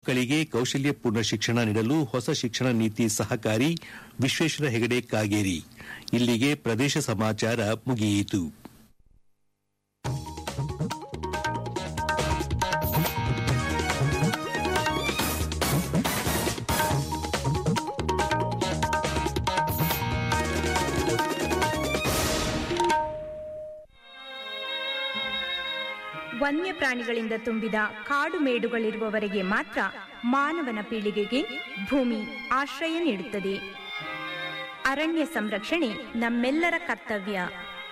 ಮಕ್ಕಳಿಗೆ ಕೌಶಲ್ಯಪೂರ್ಣ ಶಿಕ್ಷಣ ನೀಡಲು ಹೊಸ ಶಿಕ್ಷಣ ನೀತಿ ಸಹಕಾರಿ ವಿಶ್ವೇಶ್ವರ ಹೆಗಡೆ ಕಾಗೇರಿ ಇಲ್ಲಿಗೆ ಪ್ರದೇಶ ಸಮಾಚಾರ ಮುಗಿಯಿತು ವನ್ಯಪ್ರಾಣಿಗಳಿಂದ ತುಂಬಿದ ಕಾಡು ಮೇಡುಗಳಿರುವವರೆಗೆ ಮಾತ್ರ ಮಾನವನ ಪೀಳಿಗೆಗೆ ಭೂಮಿ ಆಶ್ರಯ ನೀಡುತ್ತದೆ ಅರಣ್ಯ ಸಂರಕ್ಷಣೆ ನಮ್ಮೆಲ್ಲರ ಕರ್ತವ್ಯ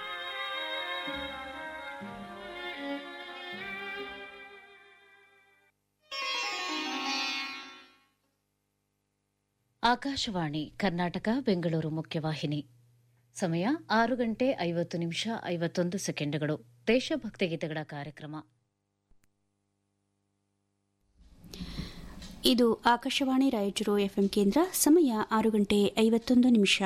ಆಕಾಶವಾಣಿ ಕರ್ನಾಟಕ ಬೆಂಗಳೂರು ಮುಖ್ಯವಾಹಿನಿ ಸಮಯ ಆರು ಗಂಟೆ ಐವತ್ತು ನಿಮಿಷ ಐವತ್ತೊಂದು ಸೆಕೆಂಡುಗಳು ದೇಶಭಕ್ತಿ ಗೀತೆಗಳ ಕಾರ್ಯಕ್ರಮ ಇದು ಆಕಾಶವಾಣಿ ರಾಯಚೂರು ಎಫ್ಎಂ ಕೇಂದ್ರ ಸಮಯ ಆರು ಗಂಟೆ ಐವತ್ತೊಂದು ನಿಮಿಷ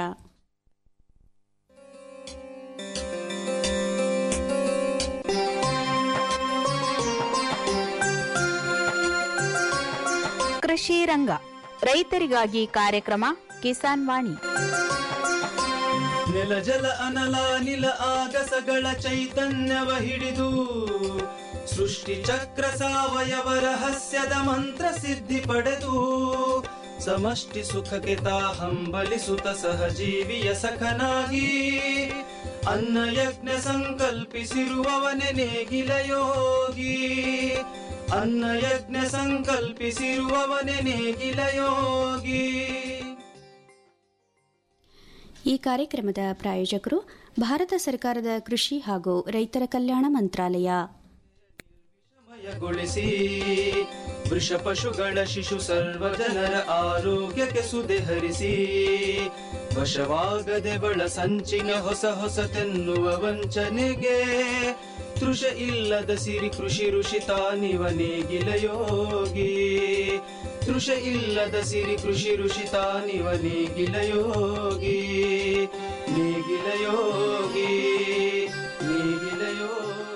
ಕೃಷಿ ರಂಗ ರೈತರಿಗಾಗಿ ಕಾರ್ಯಕ್ರಮ ಕಿಸಾನ್ ವಾಣಿ ನೆಲ ಜಲ ಅನಲ ನಿಲ ಆಗಸಗಳ ಚೈತನ್ಯವ ಹಿಡಿದು ಸೃಷ್ಟಿ ಚಕ್ರ ಸಾವಯವ ರಹಸ್ಯದ ಮಂತ್ರ ಸಿದ್ಧಿ ಪಡೆದು ಸಮಷ್ಟಿ ಸುಖಕ್ಕೆ ತಾ ಹಂಬಲಿಸುತ್ತ ಸಹಜೀವಿಯ ಸಖನಾಗಿ ಅನ್ನ ಯಜ್ಞ ಸಂಕಲ್ಪಿಸಿರುವವನೆ ನೇಗಿಲ ಯೋಗಿ ಅನ್ನ ಯಜ್ಞ ಸಂಕಲ್ಪಿಸಿರುವವನೆ ನೇಗಿಲ ಯೋಗಿ ಈ ಕಾರ್ಯಕ್ರಮದ ಪ್ರಾಯೋಜಕರು ಭಾರತ ಸರ್ಕಾರದ ಕೃಷಿ ಹಾಗೂ ರೈತರ ಕಲ್ಯಾಣ ಮಂತ್ರಾಲಯ ಮಯಗೊಳಿಸಿ ವೃಷ ಪಶುಗಳ ಶಿಶು ಸರ್ವ ಜನರ ಆರೋಗ್ಯಕ್ಕೆ ಸುದೆ ಹರಿಸಿ ವಶವಾಗದೆ ಬಳ ಸಂಚಿನ ಹೊಸ ಹೊಸತೆನ್ನುವ ವಂಚನೆಗೆ ತೃಷ ಇಲ್ಲದ ಸಿರಿ ಕೃಷಿ ಋಷಿ ತಾನಿವ ನೇಗಿಲ ಯೋಗಿ ತೃಷ ಇಲ್ಲದ ಸಿರಿ ಕೃಷಿ ಋಷಿ ತಾನಿವ ನೇಗಿಲ ಯೋಗಿ ನೇಗಿಲ ಯೋಗಿ ನೇಗಿಲ ಯೋಗಿ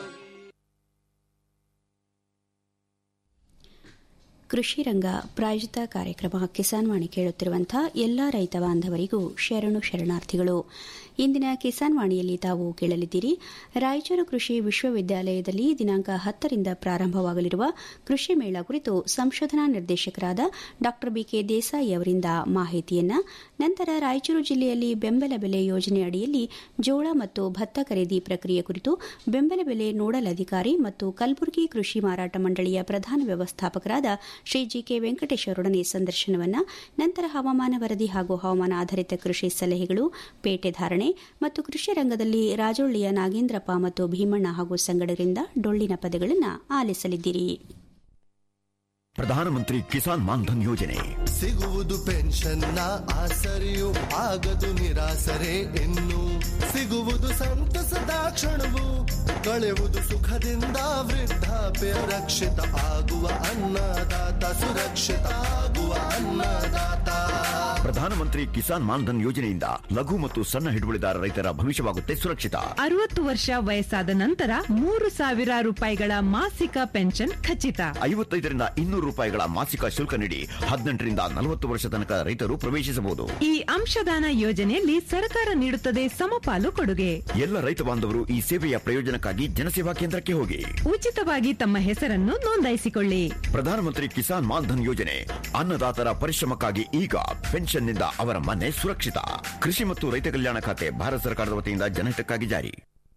ಕೃಷಿ ರಂಗ ಪ್ರಾಯೋಜಿತ ಕಾರ್ಯಕ್ರಮ ಕಿಸಾನ್ ವಾಣಿ ಕೇಳುತ್ತಿರುವಂತಹ ಎಲ್ಲಾ ರೈತ ಬಾಂಧವರಿಗೂ ಶರಣು ಶರಣಾರ್ಥಿಗಳು ಇಂದಿನ ಕಿಸಾನ್ ವಾಣಿಯಲ್ಲಿ ತಾವು ಕೇಳಲಿದ್ದೀರಿ ರಾಯಚೂರು ಕೃಷಿ ವಿಶ್ವವಿದ್ಯಾಲಯದಲ್ಲಿ ದಿನಾಂಕ ಹತ್ತರಿಂದ ಪ್ರಾರಂಭವಾಗಲಿರುವ ಕೃಷಿ ಮೇಳ ಕುರಿತು ಸಂಶೋಧನಾ ನಿರ್ದೇಶಕರಾದ ಡಾ ಬಿಕೆ ದೇಸಾಯಿ ಅವರಿಂದ ಮಾಹಿತಿಯನ್ನ ನಂತರ ರಾಯಚೂರು ಜಿಲ್ಲೆಯಲ್ಲಿ ಬೆಂಬಲ ಬೆಲೆ ಯೋಜನೆ ಅಡಿಯಲ್ಲಿ ಜೋಳ ಮತ್ತು ಭತ್ತ ಖರೀದಿ ಪ್ರಕ್ರಿಯೆ ಕುರಿತು ಬೆಂಬಲ ಬೆಲೆ ನೋಡಲ್ ಅಧಿಕಾರಿ ಮತ್ತು ಕಲಬುರಗಿ ಕೃಷಿ ಮಾರಾಟ ಮಂಡಳಿಯ ಪ್ರಧಾನ ವ್ಯವಸ್ಥಾಪಕರಾದ ಶ್ರೀ ಜಿಕೆ ವೆಂಕಟೇಶ್ ಅವರೊಡನೆ ಸಂದರ್ಶನವನ್ನ ನಂತರ ಹವಾಮಾನ ವರದಿ ಹಾಗೂ ಹವಾಮಾನ ಆಧಾರಿತ ಕೃಷಿ ಸಲಹೆಗಳು ಪೇಟೆ ಧಾರಣೆ ಮತ್ತು ಕೃಷಿ ರಂಗದಲ್ಲಿ ರಾಜೊಳ್ಳಿಯ ನಾಗೇಂದ್ರಪ್ಪ ಮತ್ತು ಭೀಮಣ್ಣ ಹಾಗೂ ಸಂಗಡರಿಂದ ಡೊಳ್ಳಿನ ಪದಗಳನ್ನು ಆಲಿಸಲಿದ್ದೀರಿ ಪ್ರಧಾನಮಂತ್ರಿ ಕಿಸಾನ್ ಮಾನ್ಧನ್ ಯೋಜನೆ ಸಿಗುವುದು ಪೆನ್ಷನ್ನ ಆಸರೆಯು ಆಗದು ನಿರಾಸರೆ ಇನ್ನು ಸಿಗುವುದು ಸಂತಸದ ಕ್ಷಣವು ಕಳೆಯುವುದು ಸುಖದಿಂದ ವೃದ್ಧಾಪ್ಯ ರಕ್ಷಿತ ಆಗುವ ಅನ್ನದಾತ ಸುರಕ್ಷಿತ ಆಗುವ ಅನ್ನದಾತ ಪ್ರಧಾನಮಂತ್ರಿ ಕಿಸಾನ್ ಮಾನ್ಧನ್ ಯೋಜನೆಯಿಂದ ಲಘು ಮತ್ತು ಸಣ್ಣ ಹಿಡುವಳಿದಾರ ರೈತರ ಭವಿಷ್ಯವಾಗುತ್ತೆ ಸುರಕ್ಷಿತ ಅರವತ್ತು ವರ್ಷ ವಯಸ್ಸಾದ ನಂತರ ಮೂರು ಸಾವಿರ ರೂಪಾಯಿಗಳ ಮಾಸಿಕ ಪೆನ್ಷನ್ ಖಚಿತ ಐವತ್ತೈದರಿಂದ ಇನ್ನೂರು ರೂಪಾಯಿಗಳ ಮಾಸಿಕ ಶುಲ್ಕ ನೀಡಿ ಹದಿನೆಂಟರಿಂದ ನಲವತ್ತು ವರ್ಷ ತನಕ ರೈತರು ಪ್ರವೇಶಿಸಬಹುದು ಈ ಅಂಶದಾನ ಯೋಜನೆಯಲ್ಲಿ ಸರ್ಕಾರ ನೀಡುತ್ತದೆ ಸಮಪಾಲು ಕೊಡುಗೆ ಎಲ್ಲ ರೈತ ಬಾಂಧವರು ಈ ಸೇವೆಯ ಪ್ರಯೋಜನಕ್ಕಾಗಿ ಜನಸೇವಾ ಕೇಂದ್ರಕ್ಕೆ ಹೋಗಿ ಉಚಿತವಾಗಿ ತಮ್ಮ ಹೆಸರನ್ನು ನೋಂದಾಯಿಸಿಕೊಳ್ಳಿ ಪ್ರಧಾನಮಂತ್ರಿ ಕಿಸಾನ್ ಮಾನ್ಧನ್ ಯೋಜನೆ ಅನ್ನದಾತರ ಪರಿಶ್ರಮಕ್ಕಾಗಿ ಈಗ ಪೆನ್ಷನ್ನಿಂದ ಅವರ ಮನೆ ಸುರಕ್ಷಿತ ಕೃಷಿ ಮತ್ತು ರೈತ ಕಲ್ಯಾಣ ಖಾತೆ ಭಾರತ ಸರ್ಕಾರದ ವತಿಯಿಂದ ಜನಹಿತಕ್ಕಾಗಿ ಜಾರಿ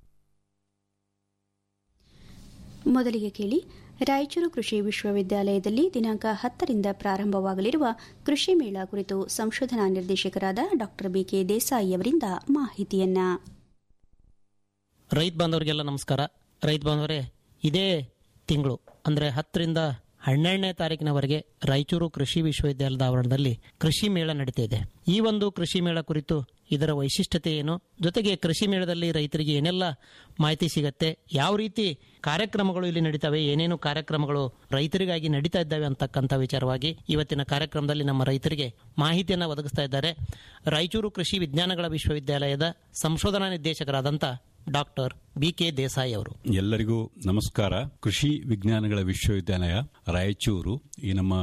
ಮೊದಲಿಗೆ ಕೇಳಿ ರಾಯಚೂರು ಕೃಷಿ ವಿಶ್ವವಿದ್ಯಾಲಯದಲ್ಲಿ ದಿನಾಂಕ ಹತ್ತರಿಂದ ಪ್ರಾರಂಭವಾಗಲಿರುವ ಕೃಷಿ ಮೇಳ ಕುರಿತು ಸಂಶೋಧನಾ ನಿರ್ದೇಶಕರಾದ ಡಾ ಬಿಕೆ ದೇಸಾಯಿ ಅವರಿಂದ ಮಾಹಿತಿಯನ್ನ ರೈತ ಬಾಂಧವರಿಗೆಲ್ಲ ನಮಸ್ಕಾರ ರೈತ ಬಾಂಧವರೇ ಇದೇ ತಿಂಗಳು ಅಂದರೆ ಹತ್ತರಿಂದ ಹನ್ನೆರಡನೇ ತಾರೀಕಿನವರೆಗೆ ರಾಯಚೂರು ಕೃಷಿ ವಿಶ್ವವಿದ್ಯಾಲಯದ ಆವರಣದಲ್ಲಿ ಕೃಷಿ ಮೇಳ ನಡೀತಾ ಇದೆ ಈ ಒಂದು ಕೃಷಿ ಮೇಳ ಕುರಿತು ಇದರ ವೈಶಿಷ್ಟ್ಯತೆ ಏನು ಜೊತೆಗೆ ಕೃಷಿ ಮೇಳದಲ್ಲಿ ರೈತರಿಗೆ ಏನೆಲ್ಲ ಮಾಹಿತಿ ಸಿಗತ್ತೆ ಯಾವ ರೀತಿ ಕಾರ್ಯಕ್ರಮಗಳು ಇಲ್ಲಿ ನಡೀತವೆ ಏನೇನು ಕಾರ್ಯಕ್ರಮಗಳು ರೈತರಿಗಾಗಿ ನಡೀತಾ ಇದ್ದಾವೆ ಅಂತಕ್ಕಂಥ ವಿಚಾರವಾಗಿ ಇವತ್ತಿನ ಕಾರ್ಯಕ್ರಮದಲ್ಲಿ ನಮ್ಮ ರೈತರಿಗೆ ಮಾಹಿತಿಯನ್ನು ಒದಗಿಸ್ತಾ ಇದ್ದಾರೆ ರಾಯಚೂರು ಕೃಷಿ ವಿಜ್ಞಾನಗಳ ವಿಶ್ವವಿದ್ಯಾಲಯದ ಸಂಶೋಧನಾ ನಿರ್ದೇಶಕರಾದಂಥ ಡಾಕ್ಟರ್ ಬಿ ಕೆ ದೇಸಾಯಿ ಅವರು ಎಲ್ಲರಿಗೂ ನಮಸ್ಕಾರ ಕೃಷಿ ವಿಜ್ಞಾನಗಳ ವಿಶ್ವವಿದ್ಯಾಲಯ ರಾಯಚೂರು ಈ ನಮ್ಮ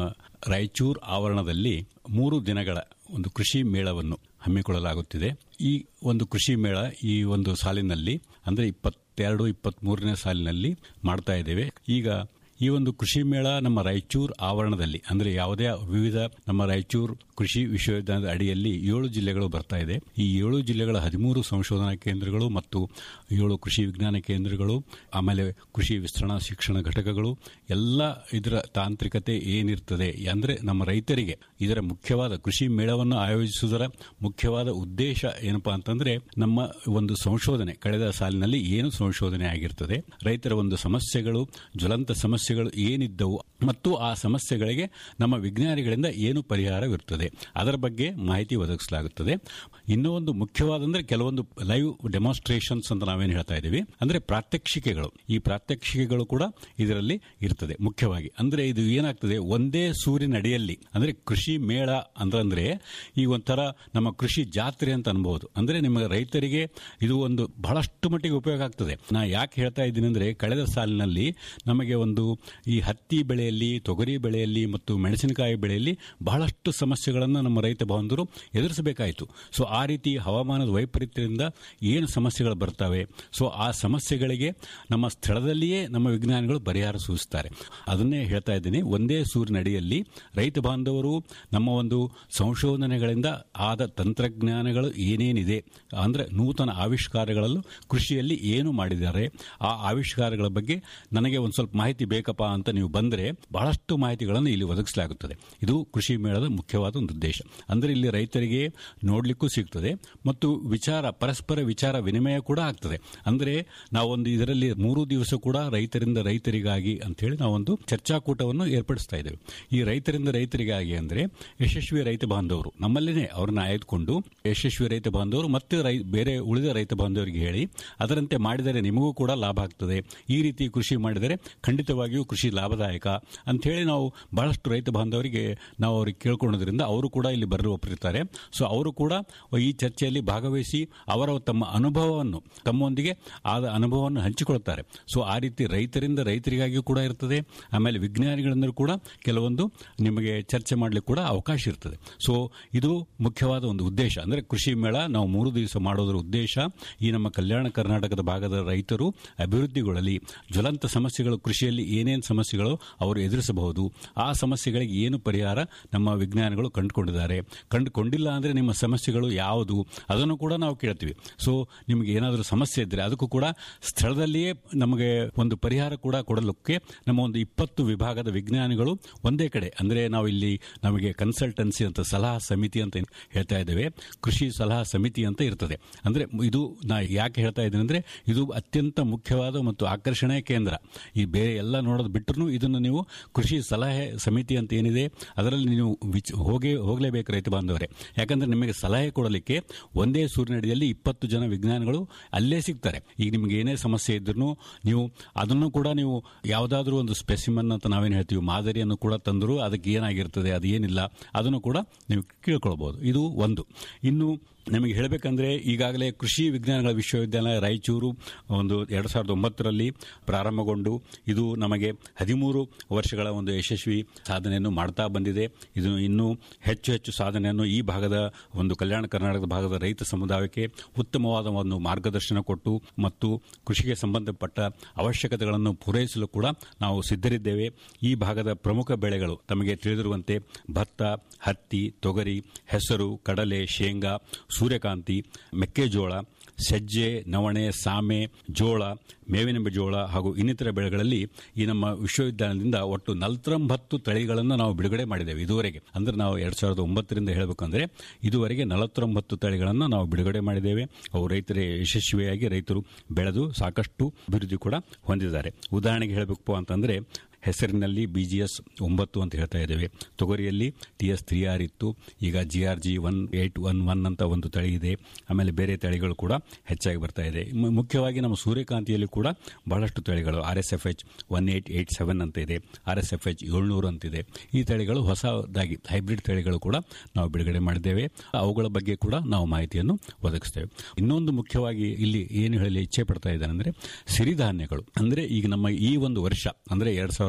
ರಾಯಚೂರು ಆವರಣದಲ್ಲಿ ಮೂರು ದಿನಗಳ ಒಂದು ಕೃಷಿ ಮೇಳವನ್ನು ಹಮ್ಮಿಕೊಳ್ಳಲಾಗುತ್ತಿದೆ ಈ ಒಂದು ಕೃಷಿ ಮೇಳ ಈ ಒಂದು ಸಾಲಿನಲ್ಲಿ ಅಂದ್ರೆ ಇಪ್ಪತ್ತೆರಡು ಇಪ್ಪತ್ತ್ ಮೂರನೇ ಸಾಲಿನಲ್ಲಿ ಮಾಡ್ತಾ ಇದ್ದೇವೆ ಈಗ ಈ ಒಂದು ಕೃಷಿ ಮೇಳ ನಮ್ಮ ರಾಯಚೂರು ಆವರಣದಲ್ಲಿ ಅಂದ್ರೆ ಯಾವುದೇ ವಿವಿಧ ನಮ್ಮ ರಾಯಚೂರು ಕೃಷಿ ವಿಶ್ವವಿದ್ಯಾಲಯದ ಅಡಿಯಲ್ಲಿ ಏಳು ಜಿಲ್ಲೆಗಳು ಬರ್ತಾ ಇದೆ ಈ ಏಳು ಜಿಲ್ಲೆಗಳ ಹದಿಮೂರು ಸಂಶೋಧನಾ ಕೇಂದ್ರಗಳು ಮತ್ತು ಏಳು ಕೃಷಿ ವಿಜ್ಞಾನ ಕೇಂದ್ರಗಳು ಆಮೇಲೆ ಕೃಷಿ ವಿಸ್ತರಣಾ ಶಿಕ್ಷಣ ಘಟಕಗಳು ಎಲ್ಲ ಇದರ ತಾಂತ್ರಿಕತೆ ಏನಿರ್ತದೆ ಅಂದ್ರೆ ನಮ್ಮ ರೈತರಿಗೆ ಇದರ ಮುಖ್ಯವಾದ ಕೃಷಿ ಮೇಳವನ್ನು ಆಯೋಜಿಸುವುದರ ಮುಖ್ಯವಾದ ಉದ್ದೇಶ ಏನಪ್ಪಾ ಅಂತಂದ್ರೆ ನಮ್ಮ ಒಂದು ಸಂಶೋಧನೆ ಕಳೆದ ಸಾಲಿನಲ್ಲಿ ಏನು ಸಂಶೋಧನೆ ಆಗಿರ್ತದೆ ರೈತರ ಒಂದು ಸಮಸ್ಯೆಗಳು ಜ್ವಲಂತ ಸಮಸ್ಯೆಗಳು ಏನಿದ್ದವು ಮತ್ತು ಆ ಸಮಸ್ಯೆಗಳಿಗೆ ನಮ್ಮ ವಿಜ್ಞಾನಿಗಳಿಂದ ಏನು ಪರಿಹಾರವಿರುತ್ತದೆ ಅದರ ಬಗ್ಗೆ ಮಾಹಿತಿ ಒದಗಿಸಲಾಗುತ್ತದೆ ಇನ್ನೂ ಒಂದು ಮುಖ್ಯವಾದಂದ್ರೆ ಕೆಲವೊಂದು ಲೈವ್ ಡೆಮಾನ್ಸ್ಟ್ರೇಷನ್ಸ್ ಅಂತ ನಾವೇನು ಹೇಳ್ತಾ ಇದ್ದೀವಿ ಅಂದ್ರೆ ಪ್ರಾತ್ಯಕ್ಷಿಕೆಗಳು ಈ ಪ್ರಾತ್ಯಕ್ಷಿಕೆಗಳು ಕೂಡ ಇದರಲ್ಲಿ ಇರ್ತದೆ ಮುಖ್ಯವಾಗಿ ಅಂದ್ರೆ ಇದು ಏನಾಗ್ತದೆ ಒಂದೇ ಸೂರ್ಯನ ಅಡಿಯಲ್ಲಿ ಅಂದ್ರೆ ಕೃಷಿ ಮೇಳ ಅಂತಂದ್ರೆ ಈ ಒಂಥರ ನಮ್ಮ ಕೃಷಿ ಜಾತ್ರೆ ಅಂತ ಅನ್ಬಹುದು ಅಂದ್ರೆ ನಿಮ್ಮ ರೈತರಿಗೆ ಇದು ಒಂದು ಬಹಳಷ್ಟು ಮಟ್ಟಿಗೆ ಉಪಯೋಗ ಆಗ್ತದೆ ನಾ ಯಾಕೆ ಹೇಳ್ತಾ ಇದ್ದೀನಿ ಅಂದ್ರೆ ಕಳೆದ ಸಾಲಿನಲ್ಲಿ ನಮಗೆ ಒಂದು ಈ ಹತ್ತಿ ಬೆಳೆಯಲ್ಲಿ ತೊಗರಿ ಬೆಳೆಯಲ್ಲಿ ಮತ್ತು ಮೆಣಸಿನಕಾಯಿ ಬೆಳೆಯಲ್ಲಿ ಬಹಳಷ್ಟು ಸಮಸ್ಯೆಗಳನ್ನು ನಮ್ಮ ರೈತ ಬಾಂಧವರು ಎದುರಿಸಬೇಕಾಯಿತು ಸೊ ಆ ರೀತಿ ಹವಾಮಾನದ ವೈಪರೀತ್ಯದಿಂದ ಏನು ಸಮಸ್ಯೆಗಳು ಬರ್ತವೆ ಸೊ ಆ ಸಮಸ್ಯೆಗಳಿಗೆ ನಮ್ಮ ಸ್ಥಳದಲ್ಲಿಯೇ ನಮ್ಮ ವಿಜ್ಞಾನಿಗಳು ಪರಿಹಾರ ಸೂಚಿಸ್ತಾರೆ ಅದನ್ನೇ ಹೇಳ್ತಾ ಇದ್ದೀನಿ ಒಂದೇ ಸೂರಿನಡಿಯಲ್ಲಿ ರೈತ ಬಾಂಧವರು ನಮ್ಮ ಒಂದು ಸಂಶೋಧನೆಗಳಿಂದ ಆದ ತಂತ್ರಜ್ಞಾನಗಳು ಏನೇನಿದೆ ಅಂದ್ರೆ ನೂತನ ಆವಿಷ್ಕಾರಗಳಲ್ಲೂ ಕೃಷಿಯಲ್ಲಿ ಏನು ಮಾಡಿದ್ದಾರೆ ಆ ಆವಿಷ್ಕಾರಗಳ ಬಗ್ಗೆ ನನಗೆ ಒಂದು ಸ್ವಲ್ಪ ಮಾಹಿತಿ ಬೇಕಪ್ಪ ಅಂತ ನೀವು ಬಂದರೆ ಬಹಳಷ್ಟು ಮಾಹಿತಿಗಳನ್ನು ಇಲ್ಲಿ ಒದಗಿಸಲಾಗುತ್ತದೆ ಇದು ಕೃಷಿ ಮೇಳದ ಮುಖ್ಯವಾದ ಒಂದು ಉದ್ದೇಶ ಅಂದ್ರೆ ಇಲ್ಲಿ ರೈತರಿಗೆ ನೋಡ್ಲಿಕ್ಕೂ ಸಿಗ್ತದೆ ಮತ್ತು ವಿಚಾರ ಪರಸ್ಪರ ವಿಚಾರ ವಿನಿಮಯ ಕೂಡ ಆಗ್ತದೆ ಅಂದ್ರೆ ನಾವೊಂದು ಇದರಲ್ಲಿ ಮೂರು ದಿವಸ ಕೂಡ ರೈತರಿಂದ ರೈತರಿಗಾಗಿ ಅಂತ ಹೇಳಿ ನಾವೊಂದು ಚರ್ಚಾಕೂಟವನ್ನು ಏರ್ಪಡಿಸ್ತಾ ಇದ್ದೇವೆ ಈ ರೈತರಿಂದ ರೈತರಿಗಾಗಿ ಅಂದ್ರೆ ಯಶಸ್ವಿ ರೈತ ಬಾಂಧವರು ನಮ್ಮಲ್ಲಿನೇ ಅವ್ರನ್ನ ಆಯ್ದುಕೊಂಡು ಯಶಸ್ವಿ ರೈತ ಬಾಂಧವರು ಮತ್ತೆ ರೈ ಬೇರೆ ಉಳಿದ ರೈತ ಬಾಂಧವರಿಗೆ ಹೇಳಿ ಅದರಂತೆ ಮಾಡಿದರೆ ನಿಮಗೂ ಕೂಡ ಲಾಭ ಆಗ್ತದೆ ಈ ರೀತಿ ಕೃಷಿ ಮಾಡಿದರೆ ಖಂಡಿತವಾಗಿಯೂ ಕೃಷಿ ಲಾಭದಾಯಕ ಅಂತ ಹೇಳಿ ನಾವು ಬಹಳಷ್ಟು ರೈತ ಬಾಂಧವರಿಗೆ ನಾವು ಅವ್ರಿಗೆ ಕೇಳ್ಕೊಳ್ಳೋದ್ರಿಂದ ಅವರು ಕೂಡ ಇಲ್ಲಿ ಬರಲು ಒಪ್ಪಿರ್ತಾರೆ ಸೊ ಅವರು ಕೂಡ ಈ ಚರ್ಚೆಯಲ್ಲಿ ಭಾಗವಹಿಸಿ ಅವರ ತಮ್ಮ ಅನುಭವವನ್ನು ತಮ್ಮೊಂದಿಗೆ ಆದ ಅನುಭವವನ್ನು ಹಂಚಿಕೊಳ್ತಾರೆ ಸೊ ಆ ರೀತಿ ರೈತರಿಂದ ರೈತರಿಗಾಗಿಯೂ ಕೂಡ ಇರ್ತದೆ ಆಮೇಲೆ ವಿಜ್ಞಾನಿಗಳಿಂದ ಕೂಡ ಕೆಲವೊಂದು ನಿಮಗೆ ಚರ್ಚೆ ಮಾಡಲಿಕ್ಕೆ ಕೂಡ ಅವಕಾಶ ಇರ್ತದೆ ಸೊ ಇದು ಮುಖ್ಯವಾದ ಒಂದು ಉದ್ದೇಶ ಅಂದ್ರೆ ಕೃಷಿ ಮೇಳ ನಾವು ಮೂರು ದಿವಸ ಮಾಡೋದರ ಉದ್ದೇಶ ಈ ನಮ್ಮ ಕಲ್ಯಾಣ ಕರ್ನಾಟಕದ ಭಾಗದ ರೈತರು ಅಭಿವೃದ್ಧಿಗೊಳ್ಳಲಿ ಜ್ವಲಂತ ಸಮಸ್ಯೆಗಳು ಕೃಷಿಯಲ್ಲಿ ಏನೇನು ಸಮಸ್ಯೆಗಳು ಅವರು ಎದುರಿಸಬಹುದು ಆ ಸಮಸ್ಯೆಗಳಿಗೆ ಏನು ಪರಿಹಾರ ನಮ್ಮ ವಿಜ್ಞಾನಿಗಳು ಕಂಡುಕೊಂಡಿದ್ದಾರೆ ಕಂಡುಕೊಂಡಿಲ್ಲ ಅಂದ್ರೆ ನಿಮ್ಮ ಸಮಸ್ಯೆಗಳು ಯಾವುದು ಅದನ್ನು ಕೂಡ ನಾವು ಕೇಳ್ತೀವಿ ಸೊ ನಿಮಗೆ ಏನಾದರೂ ಸಮಸ್ಯೆ ಇದ್ರೆ ಅದಕ್ಕೂ ಕೂಡ ಸ್ಥಳದಲ್ಲಿಯೇ ನಮಗೆ ಒಂದು ಪರಿಹಾರ ಕೂಡ ಕೊಡಲಿಕ್ಕೆ ನಮ್ಮ ಒಂದು ಇಪ್ಪತ್ತು ವಿಭಾಗದ ವಿಜ್ಞಾನಿಗಳು ಒಂದೇ ಕಡೆ ಅಂದ್ರೆ ನಾವು ಇಲ್ಲಿ ನಮಗೆ ಕನ್ಸಲ್ಟೆನ್ಸಿ ಅಂತ ಸಲಹಾ ಸಮಿತಿ ಅಂತ ಹೇಳ್ತಾ ಇದ್ದೇವೆ ಕೃಷಿ ಸಲಹಾ ಸಮಿತಿ ಅಂತ ಇರ್ತದೆ ಅಂದ್ರೆ ಇದು ನಾ ಯಾಕೆ ಹೇಳ್ತಾ ಇದ್ದೇನೆ ಅಂದ್ರೆ ಇದು ಅತ್ಯಂತ ಮುಖ್ಯವಾದ ಮತ್ತು ಆಕರ್ಷಣೆಯ ಕೇಂದ್ರ ಈ ಬೇರೆ ಎಲ್ಲ ನೋಡೋದು ಬಿಟ್ಟರು ಇದನ್ನು ನೀವು ಕೃಷಿ ಸಲಹೆ ಸಮಿತಿ ಅಂತ ಏನಿದೆ ಅದರಲ್ಲಿ ನೀವು ವಿಚ್ ಹೋಗೇ ಹೋಗಲೇಬೇಕು ರೈತ ಬಾಂಧವರೇ ಯಾಕಂದ್ರೆ ನಿಮಗೆ ಸಲಹೆ ಕೊಡಲಿಕ್ಕೆ ಒಂದೇ ಸೂರ್ಯನಡಿಯಲ್ಲಿ ಇಪ್ಪತ್ತು ಜನ ವಿಜ್ಞಾನಿಗಳು ಅಲ್ಲೇ ಸಿಗ್ತಾರೆ ಈಗ ನಿಮಗೆ ಏನೇ ಸಮಸ್ಯೆ ಇದ್ರೂ ನೀವು ಅದನ್ನು ಕೂಡ ನೀವು ಯಾವುದಾದ್ರೂ ಒಂದು ಸ್ಪೆಸಿಮನ್ ಅಂತ ನಾವೇನು ಹೇಳ್ತೀವಿ ಮಾದರಿಯನ್ನು ಕೂಡ ತಂದರೂ ಅದಕ್ಕೆ ಏನಾಗಿರ್ತದೆ ಅದು ಏನಿಲ್ಲ ಅದನ್ನು ಕೂಡ ನೀವು ಕೇಳ್ಕೊಳ್ಬಹುದು ಇದು ಒಂದು ಇನ್ನು ನಿಮಗೆ ಹೇಳಬೇಕಂದ್ರೆ ಈಗಾಗಲೇ ಕೃಷಿ ವಿಜ್ಞಾನಗಳ ವಿಶ್ವವಿದ್ಯಾಲಯ ರಾಯಚೂರು ಒಂದು ಎರಡು ಸಾವಿರದ ಒಂಬತ್ತರಲ್ಲಿ ಪ್ರಾರಂಭಗೊಂಡು ಇದು ನಮಗೆ ಹದಿಮೂರು ವರ್ಷಗಳ ಒಂದು ಯಶಸ್ವಿ ಸಾಧನೆಯನ್ನು ಮಾಡ್ತಾ ಬಂದಿದೆ ಇದು ಇನ್ನೂ ಹೆಚ್ಚು ಹೆಚ್ಚು ಸಾಧನೆಯನ್ನು ಈ ಭಾಗದ ಒಂದು ಕಲ್ಯಾಣ ಕರ್ನಾಟಕದ ಭಾಗದ ರೈತ ಸಮುದಾಯಕ್ಕೆ ಉತ್ತಮವಾದ ಒಂದು ಮಾರ್ಗದರ್ಶನ ಕೊಟ್ಟು ಮತ್ತು ಕೃಷಿಗೆ ಸಂಬಂಧಪಟ್ಟ ಅವಶ್ಯಕತೆಗಳನ್ನು ಪೂರೈಸಲು ಕೂಡ ನಾವು ಸಿದ್ಧರಿದ್ದೇವೆ ಈ ಭಾಗದ ಪ್ರಮುಖ ಬೆಳೆಗಳು ತಮಗೆ ತಿಳಿದಿರುವಂತೆ ಭತ್ತ ಹತ್ತಿ ತೊಗರಿ ಹೆಸರು ಕಡಲೆ ಶೇಂಗಾ ಸೂರ್ಯಕಾಂತಿ ಮೆಕ್ಕೆಜೋಳ ಸಜ್ಜೆ ನವಣೆ ಸಾಮೆ ಜೋಳ ಮೇವಿನ ಜೋಳ ಹಾಗೂ ಇನ್ನಿತರ ಬೆಳೆಗಳಲ್ಲಿ ಈ ನಮ್ಮ ವಿಶ್ವವಿದ್ಯಾಲಯದಿಂದ ಒಟ್ಟು ನಲವತ್ತೊಂಬತ್ತು ತಳಿಗಳನ್ನು ನಾವು ಬಿಡುಗಡೆ ಮಾಡಿದ್ದೇವೆ ಇದುವರೆಗೆ ಅಂದ್ರೆ ನಾವು ಎರಡ್ ಸಾವಿರದ ಒಂಬತ್ತರಿಂದ ಹೇಳಬೇಕಂದ್ರೆ ಇದುವರೆಗೆ ನಲವತ್ತೊಂಬತ್ತು ತಳಿಗಳನ್ನು ನಾವು ಬಿಡುಗಡೆ ಮಾಡಿದ್ದೇವೆ ಅವು ರೈತರೇ ಯಶಸ್ವಿಯಾಗಿ ರೈತರು ಬೆಳೆದು ಸಾಕಷ್ಟು ಅಭಿವೃದ್ಧಿ ಕೂಡ ಹೊಂದಿದ್ದಾರೆ ಉದಾಹರಣೆಗೆ ಹೇಳಬೇಕು ಅಂತಂದ್ರೆ ಹೆಸರಿನಲ್ಲಿ ಬಿಜಿಎಸ್ ಒಂಬತ್ತು ಅಂತ ಹೇಳ್ತಾ ಇದ್ದೇವೆ ತೊಗರಿಯಲ್ಲಿ ಟಿ ಎಸ್ ತ್ರೀ ಆರ್ ಇತ್ತು ಈಗ G R G one eight one one ಅಂತ ಒಂದು ತಳಿ ಇದೆ ಆಮೇಲೆ ಬೇರೆ ತಳಿಗಳು ಕೂಡ ಹೆಚ್ಚಾಗಿ ಬರ್ತಾ ಇದೆ ಮು- ಮುಖ್ಯವಾಗಿ ನಮ್ಮ ಸೂರ್ಯಕಾಂತಿಯಲ್ಲಿ ಕೂಡ ಬಹಳಷ್ಟು ತಳಿಗಳು R S F H one eight eight seven ಅಂತ ಇದೆ ಆರ್ ಎಸ್ ಎಫ್ ಎಚ್ ಏಳ್ನೂರು ಅಂತಿದೆ ಈ ತಳಿಗಳು ಹೊಸದಾಗಿ ಹೈಬ್ರಿಡ್ ತಳಿಗಳು ಕೂಡ ನಾವು ಬಿಡುಗಡೆ ಮಾಡಿದ್ದೇವೆ ಅವುಗಳ ಬಗ್ಗೆ ಕೂಡ ನಾವು ಮಾಹಿತಿಯನ್ನು ಒದಗಿಸ್ತೇವೆ ಇನ್ನೊಂದು ಮುಖ್ಯವಾಗಿ ಇಲ್ಲಿ ಏನು ಹೇಳಲಿ ಇಚ್ಛೆ ಪಡ್ತಾ ಇದ್ದಾನೆ ಅಂದ್ರೆ ಸಿರಿಧಾನ್ಯಗಳು ಅಂದ್ರೆ ಈಗ ನಮ್ಮ ಈ ಒಂದು ವರ್ಷ ಅಂದ್ರೆ ಎರಡ್ ಸಾವಿರದ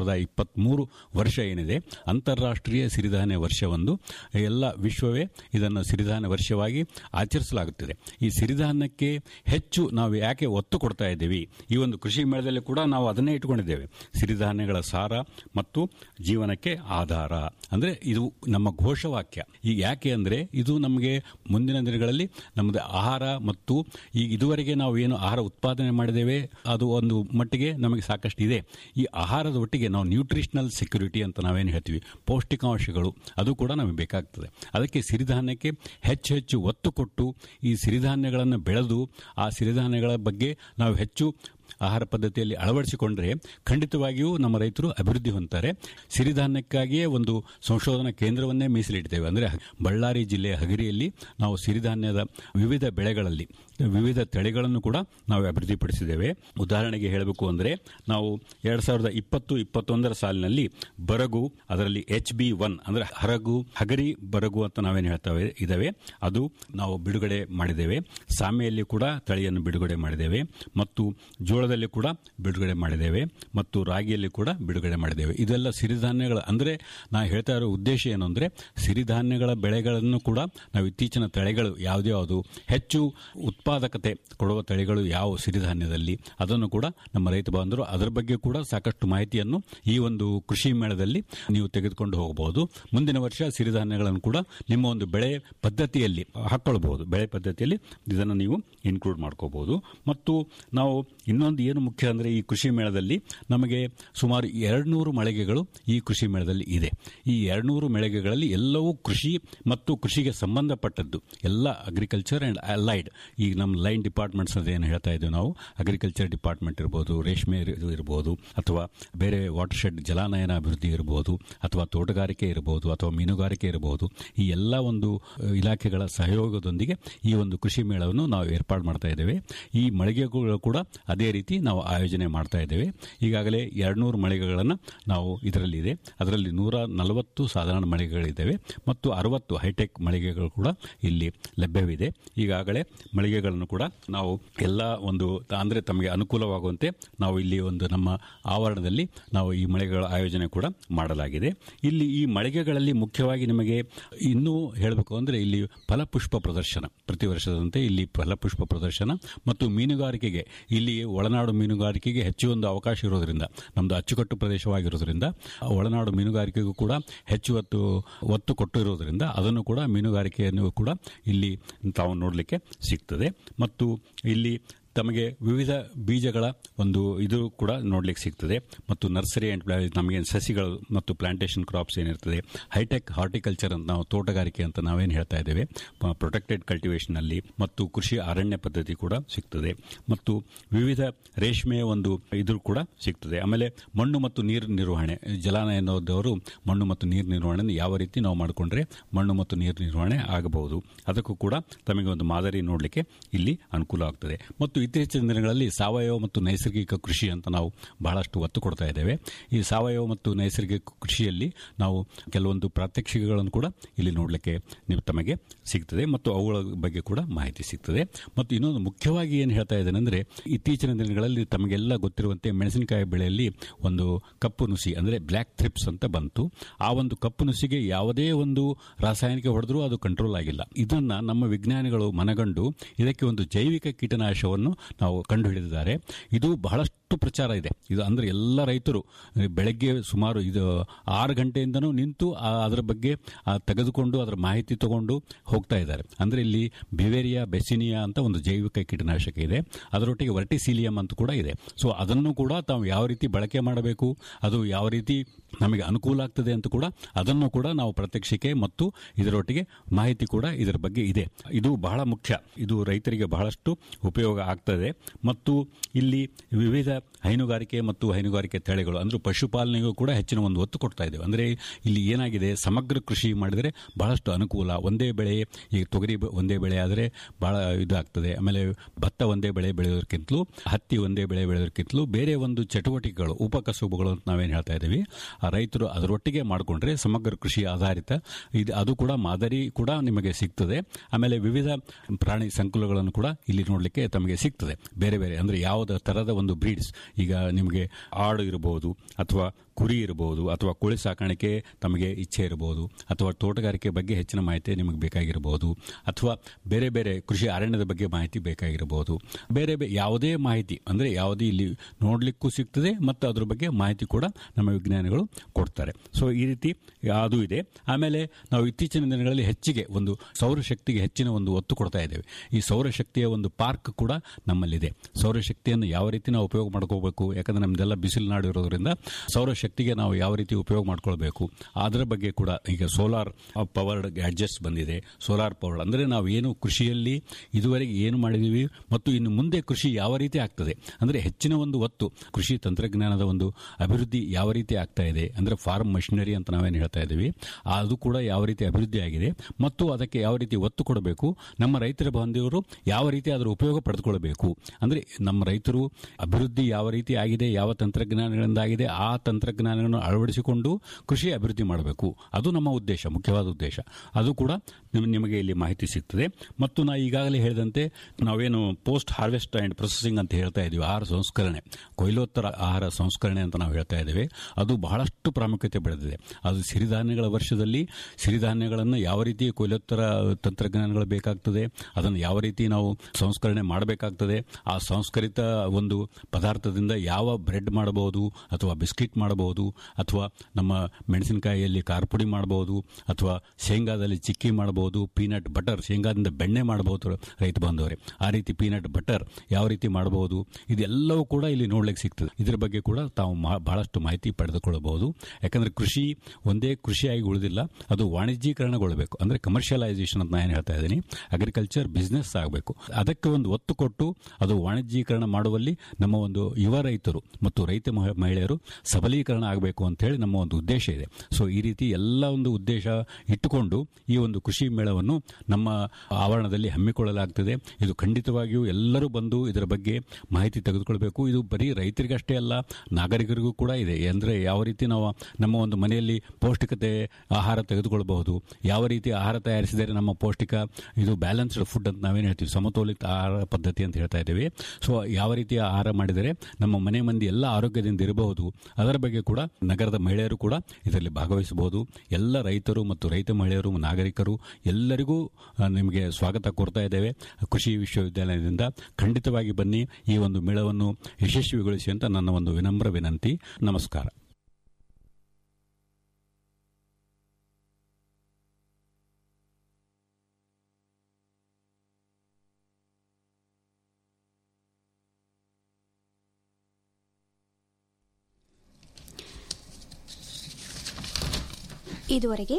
ಸಾವಿರದ ಇಪ್ಪತ್ತ್ಮೂರು ವರ್ಷ ಏನಿದೆ ಅಂತಾರಾಷ್ಟ್ರೀಯ ಸಿರಿಧಾನ್ಯ ವರ್ಷವೊಂದು ಎಲ್ಲ ವಿಶ್ವವೇ ಇದನ್ನು ಸಿರಿಧಾನ್ಯ ವರ್ಷವಾಗಿ ಆಚರಿಸಲಾಗುತ್ತಿದೆ ಈ ಸಿರಿಧಾನ್ಯಕ್ಕೆ ಹೆಚ್ಚು ನಾವು ಯಾಕೆ ಒತ್ತು ಕೊಡ್ತಾ ಇದ್ದೀವಿ ಈ ಒಂದು ಕೃಷಿ ಮೇಳದಲ್ಲಿ ಕೂಡ ನಾವು ಅದನ್ನೇ ಇಟ್ಕೊಂಡಿದ್ದೇವೆ ಸಿರಿಧಾನ್ಯಗಳ ಸಾರ ಮತ್ತು ಜೀವನಕ್ಕೆ ಆಧಾರ ಅಂದರೆ ಇದು ನಮ್ಮ ಘೋಷವಾಕ್ಯ ಈಗ ಯಾಕೆ ಅಂದರೆ ಇದು ನಮಗೆ ಮುಂದಿನ ದಿನಗಳಲ್ಲಿ ನಮ್ಮದು ಆಹಾರ ಮತ್ತು ಈಗ ಇದುವರೆಗೆ ನಾವು ಏನು ಆಹಾರ ಉತ್ಪಾದನೆ ಮಾಡಿದ್ದೇವೆ ಅದು ಒಂದು ಮಟ್ಟಿಗೆ ನಮಗೆ ಸಾಕಷ್ಟು ಇದೆ ಈ ಆಹಾರದ ಒಟ್ಟಿಗೆ ನಾವು ನ್ಯೂಟ್ರಿಷನಲ್ ಸೆಕ್ಯೂರಿಟಿ ಅಂತ ನಾವೇನು ಹೇಳ್ತೀವಿ ಪೌಷ್ಟಿಕಾಂಶಗಳು ಅದು ಕೂಡ ನಮಗೆ ಬೇಕಾಗ್ತದೆ ಅದಕ್ಕೆ ಸಿರಿಧಾನ್ಯಕ್ಕೆ ಹೆಚ್ಚು ಹೆಚ್ಚು ಒತ್ತು ಕೊಟ್ಟು ಈ ಸಿರಿಧಾನ್ಯಗಳನ್ನು ಬೆಳೆದು ಆ ಸಿರಿಧಾನ್ಯಗಳ ಬಗ್ಗೆ ನಾವು ಹೆಚ್ಚು ಆಹಾರ ಪದ್ಧತಿಯಲ್ಲಿ ಅಳವಡಿಸಿಕೊಂಡ್ರೆ ಖಂಡಿತವಾಗಿಯೂ ನಮ್ಮ ರೈತರು ಅಭಿವೃದ್ಧಿ ಹೊಂದ್ತಾರೆ ಸಿರಿಧಾನ್ಯಕ್ಕಾಗಿಯೇ ಒಂದು ಸಂಶೋಧನಾ ಕೇಂದ್ರವನ್ನೇ ಮೀಸಲಿಡ್ತೇವೆ ಅಂದರೆ ಬಳ್ಳಾರಿ ಜಿಲ್ಲೆಯ ಹಗರಿಯಲ್ಲಿ ನಾವು ಸಿರಿಧಾನ್ಯದ ವಿವಿಧ ಬೆಳೆಗಳಲ್ಲಿ ವಿವಿಧ ತಳಿಗಳನ್ನು ಕೂಡ ನಾವು ಅಭಿವೃದ್ಧಿಪಡಿಸಿದ್ದೇವೆ ಉದಾಹರಣೆಗೆ ಹೇಳಬೇಕು ಅಂದರೆ ನಾವು ಎರಡು ಸಾವಿರದ ಇಪ್ಪತ್ತು ಇಪ್ಪತ್ತೊಂದರ ಸಾಲಿನಲ್ಲಿ ಬರಗು ಅದರಲ್ಲಿ ಎಚ್ ಬಿ ಒನ್ ಅಂದರೆ ಹರಗು ಹಗರಿ ಬರಗು ಅಂತ ನಾವೇನು ಹೇಳ್ತೇವೆ ಇದ್ದಾವೆ ಅದು ನಾವು ಬಿಡುಗಡೆ ಮಾಡಿದ್ದೇವೆ ಸಾಮೆಯಲ್ಲಿ ಕೂಡ ತಳಿಯನ್ನು ಬಿಡುಗಡೆ ಮಾಡಿದ್ದೇವೆ ಮತ್ತು ಜೋಳದಲ್ಲಿ ಕೂಡ ಬಿಡುಗಡೆ ಮಾಡಿದ್ದೇವೆ ಮತ್ತು ರಾಗಿಯಲ್ಲಿ ಕೂಡ ಬಿಡುಗಡೆ ಮಾಡಿದ್ದೇವೆ ಇದೆಲ್ಲ ಸಿರಿಧಾನ್ಯಗಳ ಅಂದರೆ ನಾ ಹೇಳ್ತಾ ಇರೋ ಉದ್ದೇಶ ಏನು ಅಂದರೆ ಸಿರಿಧಾನ್ಯಗಳ ಬೆಳೆಗಳನ್ನು ಕೂಡ ನಾವು ಇತ್ತೀಚಿನ ತಳಿಗಳು ಯಾವ್ದ್ಯಾವುದು ಹೆಚ್ಚು ಉತ್ಪಾದಕತೆ ಕೊಡುವ ತಳಿಗಳು ಯಾವ ಸಿರಿಧಾನ್ಯದಲ್ಲಿ ಅದನ್ನು ಕೂಡ ನಮ್ಮ ರೈತ ಬಾಂಧವರು ಅದರ ಬಗ್ಗೆ ಕೂಡ ಸಾಕಷ್ಟು ಮಾಹಿತಿಯನ್ನು ಈ ಒಂದು ಕೃಷಿ ಮೇಳದಲ್ಲಿ ನೀವು ತೆಗೆದುಕೊಂಡು ಹೋಗಬಹುದು ಮುಂದಿನ ವರ್ಷ ಸಿರಿಧಾನ್ಯಗಳನ್ನು ಕೂಡ ನಿಮ್ಮ ಒಂದು ಬೆಳೆ ಪದ್ಧತಿಯಲ್ಲಿ ಹಾಕೊಳ್ಬಹುದು ಬೆಳೆ ಪದ್ಧತಿಯಲ್ಲಿ ಇದನ್ನು ನೀವು ಇನ್ಕ್ಲೂಡ್ ಮಾಡ್ಕೋಬಹುದು ಮತ್ತು ನಾವು ಇನ್ನೊಂದು ಏನು ಮುಖ್ಯ ಅಂದರೆ ಈ ಕೃಷಿ ಮೇಳದಲ್ಲಿ ನಮಗೆ ಸುಮಾರು ಎರಡ್ನೂರು ಮಳಿಗೆಗಳು ಈ ಕೃಷಿ ಮೇಳದಲ್ಲಿ ಇದೆ ಈ ಎರಡ್ನೂರು ಮಳಿಗೆಗಳಲ್ಲಿ ಎಲ್ಲವೂ ಕೃಷಿ ಮತ್ತು ಕೃಷಿಗೆ ಸಂಬಂಧಪಟ್ಟದ್ದು ಎಲ್ಲ ಅಗ್ರಿಕಲ್ಚರ್ ಅಂಡ್ ಅಲೈಡ್ ಈಗ ನಮ್ಮ ಲೈನ್ ಡಿಪಾರ್ಟ್ಮೆಂಟ್ಸ್ ಅಂತ ಏನು ಹೇಳ್ತಾ ಇದ್ದೀವಿ ನಾವು ಅಗ್ರಿಕಲ್ಚರ್ ಡಿಪಾರ್ಟ್ಮೆಂಟ್ ಇರ್ಬೋದು ರೇಷ್ಮೆ ಇರ್- ಇರ್ಬೋದು ಅಥವಾ ಬೇರೆ ವಾಟರ್ ಶೆಡ್ ಜಲಾನಯನ ಅಭಿವೃದ್ಧಿ ಇರಬಹುದು ಅಥವಾ ತೋಟಗಾರಿಕೆ ಇರಬಹುದು ಅಥವಾ ಮೀನುಗಾರಿಕೆ ಇರಬಹುದು ಈ ಎಲ್ಲ ಒಂದು ಅಹ್, ಇಲಾಖೆಗಳ ಸಹಯೋಗದೊಂದಿಗೆ ಈ ಒಂದು ಕೃಷಿ ಮೇಳವನ್ನು ನಾವು ಏರ್ಪಾಡು ಮಾಡ್ತಾ ಇದ್ದೇವೆ ಈ ಮಳಿಗೆಗಳು ಕೂಡ ಅದೇ ರೀತಿ ನಾವು ಆಯೋಜನೆ ಮಾಡ್ತಾ ಇದ್ದೇವೆ ಈಗಾಗಲೇ ಎರಡ್ನೂರು ಮಳಿಗೆಗಳನ್ನು ನಾವು ಇದರಲ್ಲಿ ಇದೆ ಅದರಲ್ಲಿ ನೂರ ನಲವತ್ತು ಸಾಧಾರಣ ಮಳಿಗೆಗಳಿದ್ದಾವೆ ಮತ್ತು ಅರವತ್ತು ಹೈಟೆಕ್ ಮಳಿಗೆಗಳು ಕೂಡ ಇಲ್ಲಿ ಲಭ್ಯವಿದೆ ಈಗಾಗಲೇ ಮಳಿಗೆಗಳನ್ನು ಕೂಡ ನಾವು ಎಲ್ಲ ಒಂದು ಅಂದರೆ ತಮಗೆ ಅನುಕೂಲವಾಗುವಂತೆ ನಾವು ಇಲ್ಲಿ ಒಂದು ನಮ್ಮ ಆವರಣದಲ್ಲಿ ನಾವು ಈ ಮಳಿಗೆಗಳ ಆಯೋಜನೆ ಕೂಡ ಮಾಡಲಾಗಿದೆ ಇಲ್ಲಿ ಈ ಮಳಿಗೆಗಳಲ್ಲಿ ಮುಖ್ಯವಾಗಿ ನಿಮಗೆ ಇನ್ನೂ ಹೇಳಬೇಕು ಅಂದರೆ ಇಲ್ಲಿ ಫಲಪುಷ್ಪ ಪ್ರದರ್ಶನ ಪ್ರತಿ ವರ್ಷದಂತೆ ಇಲ್ಲಿ ಫಲಪುಷ್ಪ ಪ್ರದರ್ಶನ ಮತ್ತು ಮೀನುಗಾರಿಕೆಗೆ ಇಲ್ಲಿ ಒಳನಾಡು ಮೀನುಗಾರಿಕೆಗೆ ಹೆಚ್ಚು ಒಂದು ಅವಕಾಶ ಇರೋದ್ರಿಂದ ನಮ್ಮದು ಅಚ್ಚುಕಟ್ಟು ಪ್ರದೇಶವಾಗಿರೋದ್ರಿಂದ ಆ ಒಳನಾಡು ಮೀನುಗಾರಿಕೆಗೂ ಕೂಡ ಹೆಚ್ಚು ಒತ್ತು ಒತ್ತು ಕೊಟ್ಟಿರೋದ್ರಿಂದ ಅದನ್ನು ಕೂಡ ಮೀನುಗಾರಿಕೆಯನ್ನು ಕೂಡ ಇಲ್ಲಿ ತಾವು ನೋಡಲಿಕ್ಕೆ ಸಿಗ್ತದೆ ಮತ್ತು ಇಲ್ಲಿ ತಮಗೆ ವಿವಿಧ ಬೀಜಗಳ ಒಂದು ಇದು ಕೂಡ ನೋಡ್ಲಿಕ್ಕೆ ಸಿಗ್ತದೆ ಮತ್ತು ನರ್ಸರಿ ಅಂಡ್ ನಮಗೆ ಸಸಿಗಳು ಮತ್ತು ಪ್ಲಾಂಟೇಶನ್ ಕ್ರಾಪ್ಸ್ ಏನಿರ್ತದೆ ಹೈಟೆಕ್ ಹಾರ್ಟಿಕಲ್ಚರ್ ಅಂತ ನಾವು ತೋಟಗಾರಿಕೆ ಅಂತ ನಾವೇನು ಹೇಳ್ತಾ ಇದ್ದೇವೆ ಪ್ರೊಟೆಕ್ಟೆಡ್ ಕಲ್ಟಿವೇಶನ್ ಅಲ್ಲಿ ಮತ್ತು ಕೃಷಿ ಅರಣ್ಯ ಪದ್ಧತಿ ಕೂಡ ಸಿಗ್ತದೆ ಮತ್ತು ವಿವಿಧ ರೇಷ್ಮೆಯ ಒಂದು ಇದು ಕೂಡ ಸಿಗ್ತದೆ ಆಮೇಲೆ ಮಣ್ಣು ಮತ್ತು ನೀರು ನಿರ್ವಹಣೆ ಜಲಾನಯನದವರು ಮಣ್ಣು ಮತ್ತು ನೀರು ನಿರ್ವಹಣೆ ಯಾವ ರೀತಿ ನಾವು ಮಾಡಿಕೊಂಡ್ರೆ ಮಣ್ಣು ಮತ್ತು ನೀರು ನಿರ್ವಹಣೆ ಆಗಬಹುದು ಅದಕ್ಕೂ ಕೂಡ ತಮಗೆ ಒಂದು ಮಾದರಿ ನೋಡಲಿಕ್ಕೆ ಇಲ್ಲಿ ಅನುಕೂಲ ಆಗ್ತದೆ ಮತ್ತು ಇತ್ತೀಚಿನ ದಿನಗಳಲ್ಲಿ ಸಾವಯವ ಮತ್ತು ನೈಸರ್ಗಿಕ ಕೃಷಿ ಅಂತ ನಾವು ಬಹಳಷ್ಟು ಒತ್ತು ಕೊಡ್ತಾ ಇದ್ದೇವೆ ಈ ಸಾವಯವ ಮತ್ತು ನೈಸರ್ಗಿಕ ಕೃಷಿಯಲ್ಲಿ ನಾವು ಕೆಲವೊಂದು ಪ್ರಾತ್ಯಕ್ಷಿಕೆಗಳನ್ನು ಕೂಡ ಇಲ್ಲಿ ನೋಡಲಿಕ್ಕೆ ನೀವು ತಮಗೆ ಸಿಗ್ತದೆ ಮತ್ತು ಅವುಗಳ ಬಗ್ಗೆ ಕೂಡ ಮಾಹಿತಿ ಸಿಗ್ತದೆ ಮತ್ತು ಇನ್ನೊಂದು ಮುಖ್ಯವಾಗಿ ಏನು ಹೇಳ್ತಾ ಇದ್ದೇನೆ ಅಂದರೆ ಇತ್ತೀಚಿನ ದಿನಗಳಲ್ಲಿ ತಮಗೆಲ್ಲ ಗೊತ್ತಿರುವಂತೆ ಮೆಣಸಿನಕಾಯಿ ಬೆಳೆಯಲ್ಲಿ ಒಂದು ಕಪ್ಪು ನುಸಿ ಅಂದರೆ ಬ್ಲ್ಯಾಕ್ ಥ್ರಿಪ್ಸ್ ಅಂತ ಬಂತು ಆ ಒಂದು ಕಪ್ಪು ನುಸಿಗೆ ಯಾವುದೇ ಒಂದು ರಾಸಾಯನಿಕ ಹೊಡೆದ್ರೂ ಅದು ಕಂಟ್ರೋಲ್ ಆಗಿಲ್ಲ ಇದನ್ನ ನಮ್ಮ ವಿಜ್ಞಾನಿಗಳು ಮನಗಂಡು ಇದಕ್ಕೆ ಒಂದು ಜೈವಿಕ ಕೀಟನಾಶವನ್ನು ನಾವು ಕಂಡುಹಿಡಿದಿದ್ದಾರೆ ಇದು ಬಹಳಷ್ಟು ಪ್ರಚಾರ ಇದೆ ಇದು ಅಂದ್ರೆ ಎಲ್ಲ ರೈತರು ಬೆಳಗ್ಗೆ ಸುಮಾರು ಇದು ಆರು ಗಂಟೆಯಿಂದನೂ ನಿಂತು ಆ ಅದರ ಬಗ್ಗೆ ಆ ತೆಗೆದುಕೊಂಡು ಅದರ ಮಾಹಿತಿ ತಗೊಂಡು ಹೋಗ್ತಾ ಇದ್ದಾರೆ ಅಂದ್ರೆ ಇಲ್ಲಿ ಬಿವೇರಿಯಾ ಬೆಸಿನಿಯಾ ಅಂತ ಒಂದು ಜೈವಿಕ ಕೀಟನಾಶಕ ಇದೆ ಅದರೊಟ್ಟಿಗೆ ವರ್ಟಿಸೀಲಿಯಂ ಅಂತ ಕೂಡ ಇದೆ ಸೊ ಅದನ್ನು ಕೂಡ ತಾವು ಯಾವ ರೀತಿ ಬಳಕೆ ಮಾಡಬೇಕು ಅದು ಯಾವ ರೀತಿ ನಮಗೆ ಅನುಕೂಲ ಆಗ್ತದೆ ಅಂತ ಕೂಡ ಅದನ್ನು ಕೂಡ ನಾವು ಪ್ರಾತ್ಯಕ್ಷಿಕೆ ಮತ್ತು ಇದರೊಟ್ಟಿಗೆ ಮಾಹಿತಿ ಕೂಡ ಇದರ ಬಗ್ಗೆ ಇದೆ ಇದು ಬಹಳ ಮುಖ್ಯ ಇದು ರೈತರಿಗೆ ಬಹಳಷ್ಟು ಉಪಯೋಗ ಆಗ್ತದೆ ಮತ್ತು ಇಲ್ಲಿ ವಿವಿಧ ಹೈನುಗಾರಿಕೆ ಮತ್ತು ಹೈನುಗಾರಿಕೆ ತಳಿಗಳು ಅಂದ್ರೆ ಪಶುಪಾಲನೆಗೂ ಕೂಡ ಹೆಚ್ಚಿನ ಒಂದು ಒತ್ತು ಕೊಡ್ತಾ ಇದ್ದೇವೆ ಅಂದ್ರೆ ಇಲ್ಲಿ ಏನಾಗಿದೆ ಸಮಗ್ರ ಕೃಷಿ ಮಾಡಿದರೆ ಬಹಳಷ್ಟು ಅನುಕೂಲ ಒಂದೇ ಬೆಳೆ ಈಗ ತೊಗರಿ ಬ- ಒಂದೇ ಬೆಳೆ ಆದರೆ ಬಹಳ ಇದಾಗ್ತದೆ ಆಮೇಲೆ ಭತ್ತ ಒಂದೇ ಬೆಳೆ ಬೆಳೆಯೋದಕ್ಕಿಂತಲೂ ಹತ್ತಿ ಒಂದೇ ಬೆಳೆ ಬೆಳೆಯೋದಕ್ಕಿಂತಲೂ ಬೇರೆ ಒಂದು ಚಟುವಟಿಕೆಗಳು ಉಪಕಸುಬುಗಳು ಅಂತ ನಾವೇನು ಹೇಳ್ತಾ ಇದ್ದೀವಿ ಆ ರೈತರು ಅದರೊಟ್ಟಿಗೆ ಮಾಡಿಕೊಂಡ್ರೆ ಸಮಗ್ರ ಕೃಷಿ ಆಧಾರಿತ ಇದು ಅದು ಕೂಡ ಮಾದರಿ ಕೂಡ ನಿಮಗೆ ಸಿಗ್ತದೆ ಆಮೇಲೆ ವಿವಿಧ ಪ್ರಾಣಿ ಸಂಕುಲಗಳನ್ನು ಕೂಡ ಇಲ್ಲಿ ನೋಡಲಿಕ್ಕೆ ತಮಗೆ ಸಿಗ್ತದೆ ಬೇರೆ ಬೇರೆ ಅಂದ್ರೆ ಯಾವುದ ತರದ ಒಂದು ಬ್ರೀಡ್ಸ್ ಈಗ ನಿಮಗೆ ಆಡು ಇರಬಹುದು ಅಥವಾ ಕುರಿ ಇರಬಹುದು ಅಥವಾ ಕೋಳಿ ಸಾಕಾಣಿಕೆ ತಮಗೆ ಇಚ್ಛೆ ಇರಬಹುದು ಅಥವಾ ತೋಟಗಾರಿಕೆ ಬಗ್ಗೆ ಹೆಚ್ಚಿನ ಮಾಹಿತಿ ನಿಮಗೆ ಬೇಕಾಗಿರಬಹುದು ಅಥವಾ ಬೇರೆ ಬೇರೆ ಕೃಷಿ ಅರಣ್ಯದ ಬಗ್ಗೆ ಮಾಹಿತಿ ಬೇಕಾಗಿರಬಹುದು ಬೇರೆ ಬೇ- ಯಾವುದೇ ಮಾಹಿತಿ ಅಂದರೆ ಯಾವುದೇ ಇಲ್ಲಿ ನೋಡಲಿಕ್ಕೂ ಸಿಗ್ತದೆ ಮತ್ತು ಅದ್ರ ಬಗ್ಗೆ ಮಾಹಿತಿ ಕೂಡ ನಮ್ಮ ವಿಜ್ಞಾನಿಗಳು ಕೊಡ್ತಾರೆ ಸೊ ಈ ರೀತಿ ಅದು ಇದೆ ಆಮೇಲೆ ನಾವು ಇತ್ತೀಚಿನ ದಿನಗಳಲ್ಲಿ ಹೆಚ್ಚಿಗೆ ಒಂದು ಸೌರಶಕ್ತಿಗೆ ಹೆಚ್ಚಿನ ಒಂದು ಒತ್ತು ಕೊಡ್ತಾ ಇದ್ದೇವೆ ಈ ಸೌರಶಕ್ತಿಯ ಒಂದು ಪಾರ್ಕ್ ಕೂಡ ನಮ್ಮಲ್ಲಿದೆ ಸೌರಶಕ್ತಿಯನ್ನು ಯಾವ ರೀತಿ ನಾವು ಉಪಯೋಗ ಮಾಡ್ಕೋಬೇಕು ಯಾಕಂದ್ರೆ ನಮ್ದೆಲ್ಲ ಬಿಸಿಲು ನಾಡು ಇರೋದ್ರಿಂದ ಸೌರಶಕ್ತಿಗೆ ನಾವು ಯಾವ ರೀತಿ ಉಪಯೋಗ ಮಾಡ್ಕೊಳ್ಬೇಕು ಅದರ ಬಗ್ಗೆ ಕೂಡ ಈಗ ಸೋಲಾರ್ ಪವರ್ಡ್ ಗ್ಯಾಡ್ಜೆಟ್ಸ್ ಬಂದಿದೆ ಸೋಲಾರ್ ಪವರ್ಡ್ ಅಂದರೆ ನಾವು ಏನು ಕೃಷಿಯಲ್ಲಿ ಇದುವರೆಗೆ ಏನು ಮಾಡಿದೀವಿ ಮತ್ತು ಇನ್ನು ಮುಂದೆ ಕೃಷಿ ಯಾವ ರೀತಿ ಆಗ್ತದೆ ಅಂದರೆ ಹೆಚ್ಚಿನ ಒಂದು ಒತ್ತು ಕೃಷಿ ತಂತ್ರಜ್ಞಾನದ ಒಂದು ಅಭಿವೃದ್ಧಿ ಯಾವ ರೀತಿ ಆಗ್ತಾ ಇದೆ ಅಂದರೆ ಫಾರ್ಮ್ ಮಷಿನರಿ ಅಂತ ನಾವೇನು ಹೇಳ್ತಾ ಇದ್ದೀವಿ ಅದು ಕೂಡ ಯಾವ ರೀತಿ ಅಭಿವೃದ್ಧಿ ಆಗಿದೆ ಮತ್ತು ಅದಕ್ಕೆ ಯಾವ ರೀತಿ ಒತ್ತು ಕೊಡಬೇಕು ನಮ್ಮ ರೈತರ ಬಾಂಧವರು ಯಾವ ರೀತಿ ಅದರ ಉಪಯೋಗ ಪಡೆದುಕೊಳ್ಳಬೇಕು ಅಂದರೆ ನಮ್ಮ ರೈತರು ಅಭಿವೃದ್ಧಿ ಯಾವ ರೀತಿ ಆಗಿದೆ ಯಾವ ತಂತ್ರಜ್ಞಾನಗಳಿಂದ ಆಗಿದೆ ಆ ತಂತ್ರಜ್ಞಾನಗಳನ್ನು ಅಳವಡಿಸಿಕೊಂಡು ಕೃಷಿ ಅಭಿವೃದ್ಧಿ ಮಾಡಬೇಕು ಅದು ನಮ್ಮ ಉದ್ದೇಶ ಮುಖ್ಯವಾದ ಉದ್ದೇಶ ಅದು ಕೂಡ ನಿಮ್- ನಿಮಗೆ ಇಲ್ಲಿ ಮಾಹಿತಿ ಸಿಗ್ತದೆ ಮತ್ತು ನಾ ಈಗಾಗಲೇ ಹೇಳಿದಂತೆ ನಾವೇನು ಪೋಸ್ಟ್ ಹಾರ್ವೆಸ್ಟ್ ಅಂಡ್ ಪ್ರೊಸೆಸಿಂಗ್ ಅಂತ ಹೇಳ್ತಾ ಇದ್ದೀವಿ ಆಹಾರ ಸಂಸ್ಕರಣೆ ಕೊಯ್ಲೋತ್ತರ ಆಹಾರ ಸಂಸ್ಕರಣೆ ಅಂತ ನಾವು ಹೇಳ್ತಾ ಇದ್ದೇವೆ ಅದು ಬಹಳಷ್ಟು ಪ್ರಾಮುಖ್ಯತೆ ಬೆಳೆದಿದೆ ಅದು ಸಿರಿಧಾನ್ಯಗಳ ವರ್ಷದಲ್ಲಿ ಸಿರಿಧಾನ್ಯಗಳನ್ನು ಯಾವ ರೀತಿ ಕೊಯ್ಲೋತ್ತರ ತಂತ್ರಜ್ಞಾನಗಳು ಬೇಕಾಗ್ತದೆ ಅದನ್ನು ಯಾವ ರೀತಿ ನಾವು ಸಂಸ್ಕರಣೆ ಮಾಡಬೇಕಾಗ್ತದೆ ಆ ಸಂಸ್ಕರಿತ ಒಂದು ಪದಾರ್ಥದಿಂದ ಯಾವ ಬ್ರೆಡ್ ಮಾಡಬಹುದು ಅಥವಾ ಬಿಸ್ಕಿಟ್ ಮಾಡಬಹುದು ಅಥವಾ ನಮ್ಮ ಮೆಣಸಿನಕಾಯಿಯಲ್ಲಿ ಖಾರಪುಡಿ ಮಾಡಬಹುದು ಅಥವಾ ಶೇಂಗಾದಲ್ಲಿ ಚಿಕ್ಕಿ ಮಾಡಬಹುದು ಪೀನಟ್ ಬಟರ್ ಶೇಂಗಾದಿಂದ ಬೆಣ್ಣೆ ಮಾಡಬಹುದು ರೈತ ಬಾಂಧವರೇ ಆ ರೀತಿ ಪೀನಟ್ ಬಟರ್ ಯಾವ ರೀತಿ ಮಾಡಬಹುದು ಇದೆಲ್ಲವೂ ಕೂಡ ಇಲ್ಲಿ ನೋಡ್ಲಿಕ್ಕೆ ಸಿಗ್ತದೆ ಇದರ ಬಗ್ಗೆ ಕೂಡ ತಾವು ಮಾ- ಬಹಳಷ್ಟು ಮಾಹಿತಿ ಪಡೆದುಕೊಳ್ಳಬಹುದು ಯಾಕಂದ್ರೆ ಕೃಷಿ ಒಂದೇ ಕೃಷಿಯಾಗಿ ಉಳಿದಿಲ್ಲ ಅದು ವಾಣಿಜ್ಯೀಕರಣಗೊಳ್ಳಬೇಕು ಅಂದ್ರೆ ಕಮರ್ಷಿಯಲೈಸೇಷನ್ ಅಂತ ನಾನು ಹೇಳ್ತಾ ಇದ್ದೀನಿ ಅಗ್ರಿಕಲ್ಚರ್ ಬಿಸ್ನೆಸ್ ಆಗಬೇಕು ಅದಕ್ಕೆ ಒಂದು ಒತ್ತು ಕೊಟ್ಟು ಅದು ವಾಣಿಜ್ಯೀಕರಣ ಮಾಡುವಲ್ಲಿ ನಮ್ಮ ಒಂದು ಯುವ ರೈತರು ಮತ್ತು ರೈತ ಮಹ- ಮಹಿಳೆಯರು ಸಬಲೀಕರಣ ಆಗಬೇಕು ಅಂತ ಹೇಳಿ ನಮ್ಮ ಒಂದು ಉದ್ದೇಶ ಇದೆ ಸೊ ಈ ರೀತಿ ಎಲ್ಲ ಒಂದು ಉದ್ದೇಶ ಇಟ್ಟುಕೊಂಡು ಈ ಒಂದು ಕೃಷಿ ಮೇಳವನ್ನು ನಮ್ಮ ಆವರಣದಲ್ಲಿ ಹಮ್ಮಿಕೊಳ್ಳಲಾಗ್ತದೆ ಇದು ಖಂಡಿತವಾಗಿಯೂ ಎಲ್ಲರೂ ಬಂದು ಇದರ ಬಗ್ಗೆ ಮಾಹಿತಿ ತೆಗೆದುಕೊಳ್ಬೇಕು ಇದು ಬರೀ ರೈತರಿಗಷ್ಟೇ ಅಲ್ಲ ನಾಗರಿಕರಿಗೂ ಕೂಡ ಇದೆ ಅಂದರೆ ಯಾವ ರೀತಿ ನಾವು ನಮ್ಮ ಒಂದು ಮನೆಯಲ್ಲಿ ಪೌಷ್ಟಿಕತೆ ಆಹಾರ ತೆಗೆದುಕೊಳ್ಳಬಹುದು ಯಾವ ರೀತಿ ಆಹಾರ ತಯಾರಿಸಿದರೆ ನಮ್ಮ ಪೌಷ್ಟಿಕ ಇದು ಬ್ಯಾಲೆನ್ಸ್ಡ್ ಫುಡ್ ಅಂತ ನಾವೇನು ಹೇಳ್ತೀವಿ ಸಮತೋಲಿತ ಆಹಾರ ಪದ್ಧತಿ ಅಂತ ಹೇಳ್ತಾ ಇದ್ದೇವೆ ಸೊ ಯಾವ ರೀತಿಯ ಆಹಾರ ಮಾಡಿದರೆ ನಮ್ಮ ಮನೆ ಮಂದಿ ಎಲ್ಲ ಆರೋಗ್ಯದಿಂದ ಇರಬಹುದು ಅದರ ಬಗ್ಗೆ ಕೂಡ ನಗರದ ಮಹಿಳೆಯರು ಕೂಡ ಇದರಲ್ಲಿ ಭಾಗವಹಿಸಬಹುದು ಎಲ್ಲ ರೈತರು ಮತ್ತು ರೈತ ಮಹಿಳೆಯರು ನಾಗರಿಕರು ಎಲ್ಲರಿಗೂ ಆ, ನಿಮಗೆ ಸ್ವಾಗತ ಕೋರ್ತಾ ಇದ್ದೇವೆ ಕೃಷಿ ವಿಶ್ವವಿದ್ಯಾಲಯದಿಂದ ಖಂಡಿತವಾಗಿ ಬನ್ನಿ ಈ ಒಂದು ಮೇಳವನ್ನು ಯಶಸ್ವಿಗೊಳಿಸಿ ಅಂತ ನನ್ನ ಒಂದು ವಿನಮ್ರ ವಿನಂತಿ ನಮಸ್ಕಾರ ಇದುವರೆಗೆ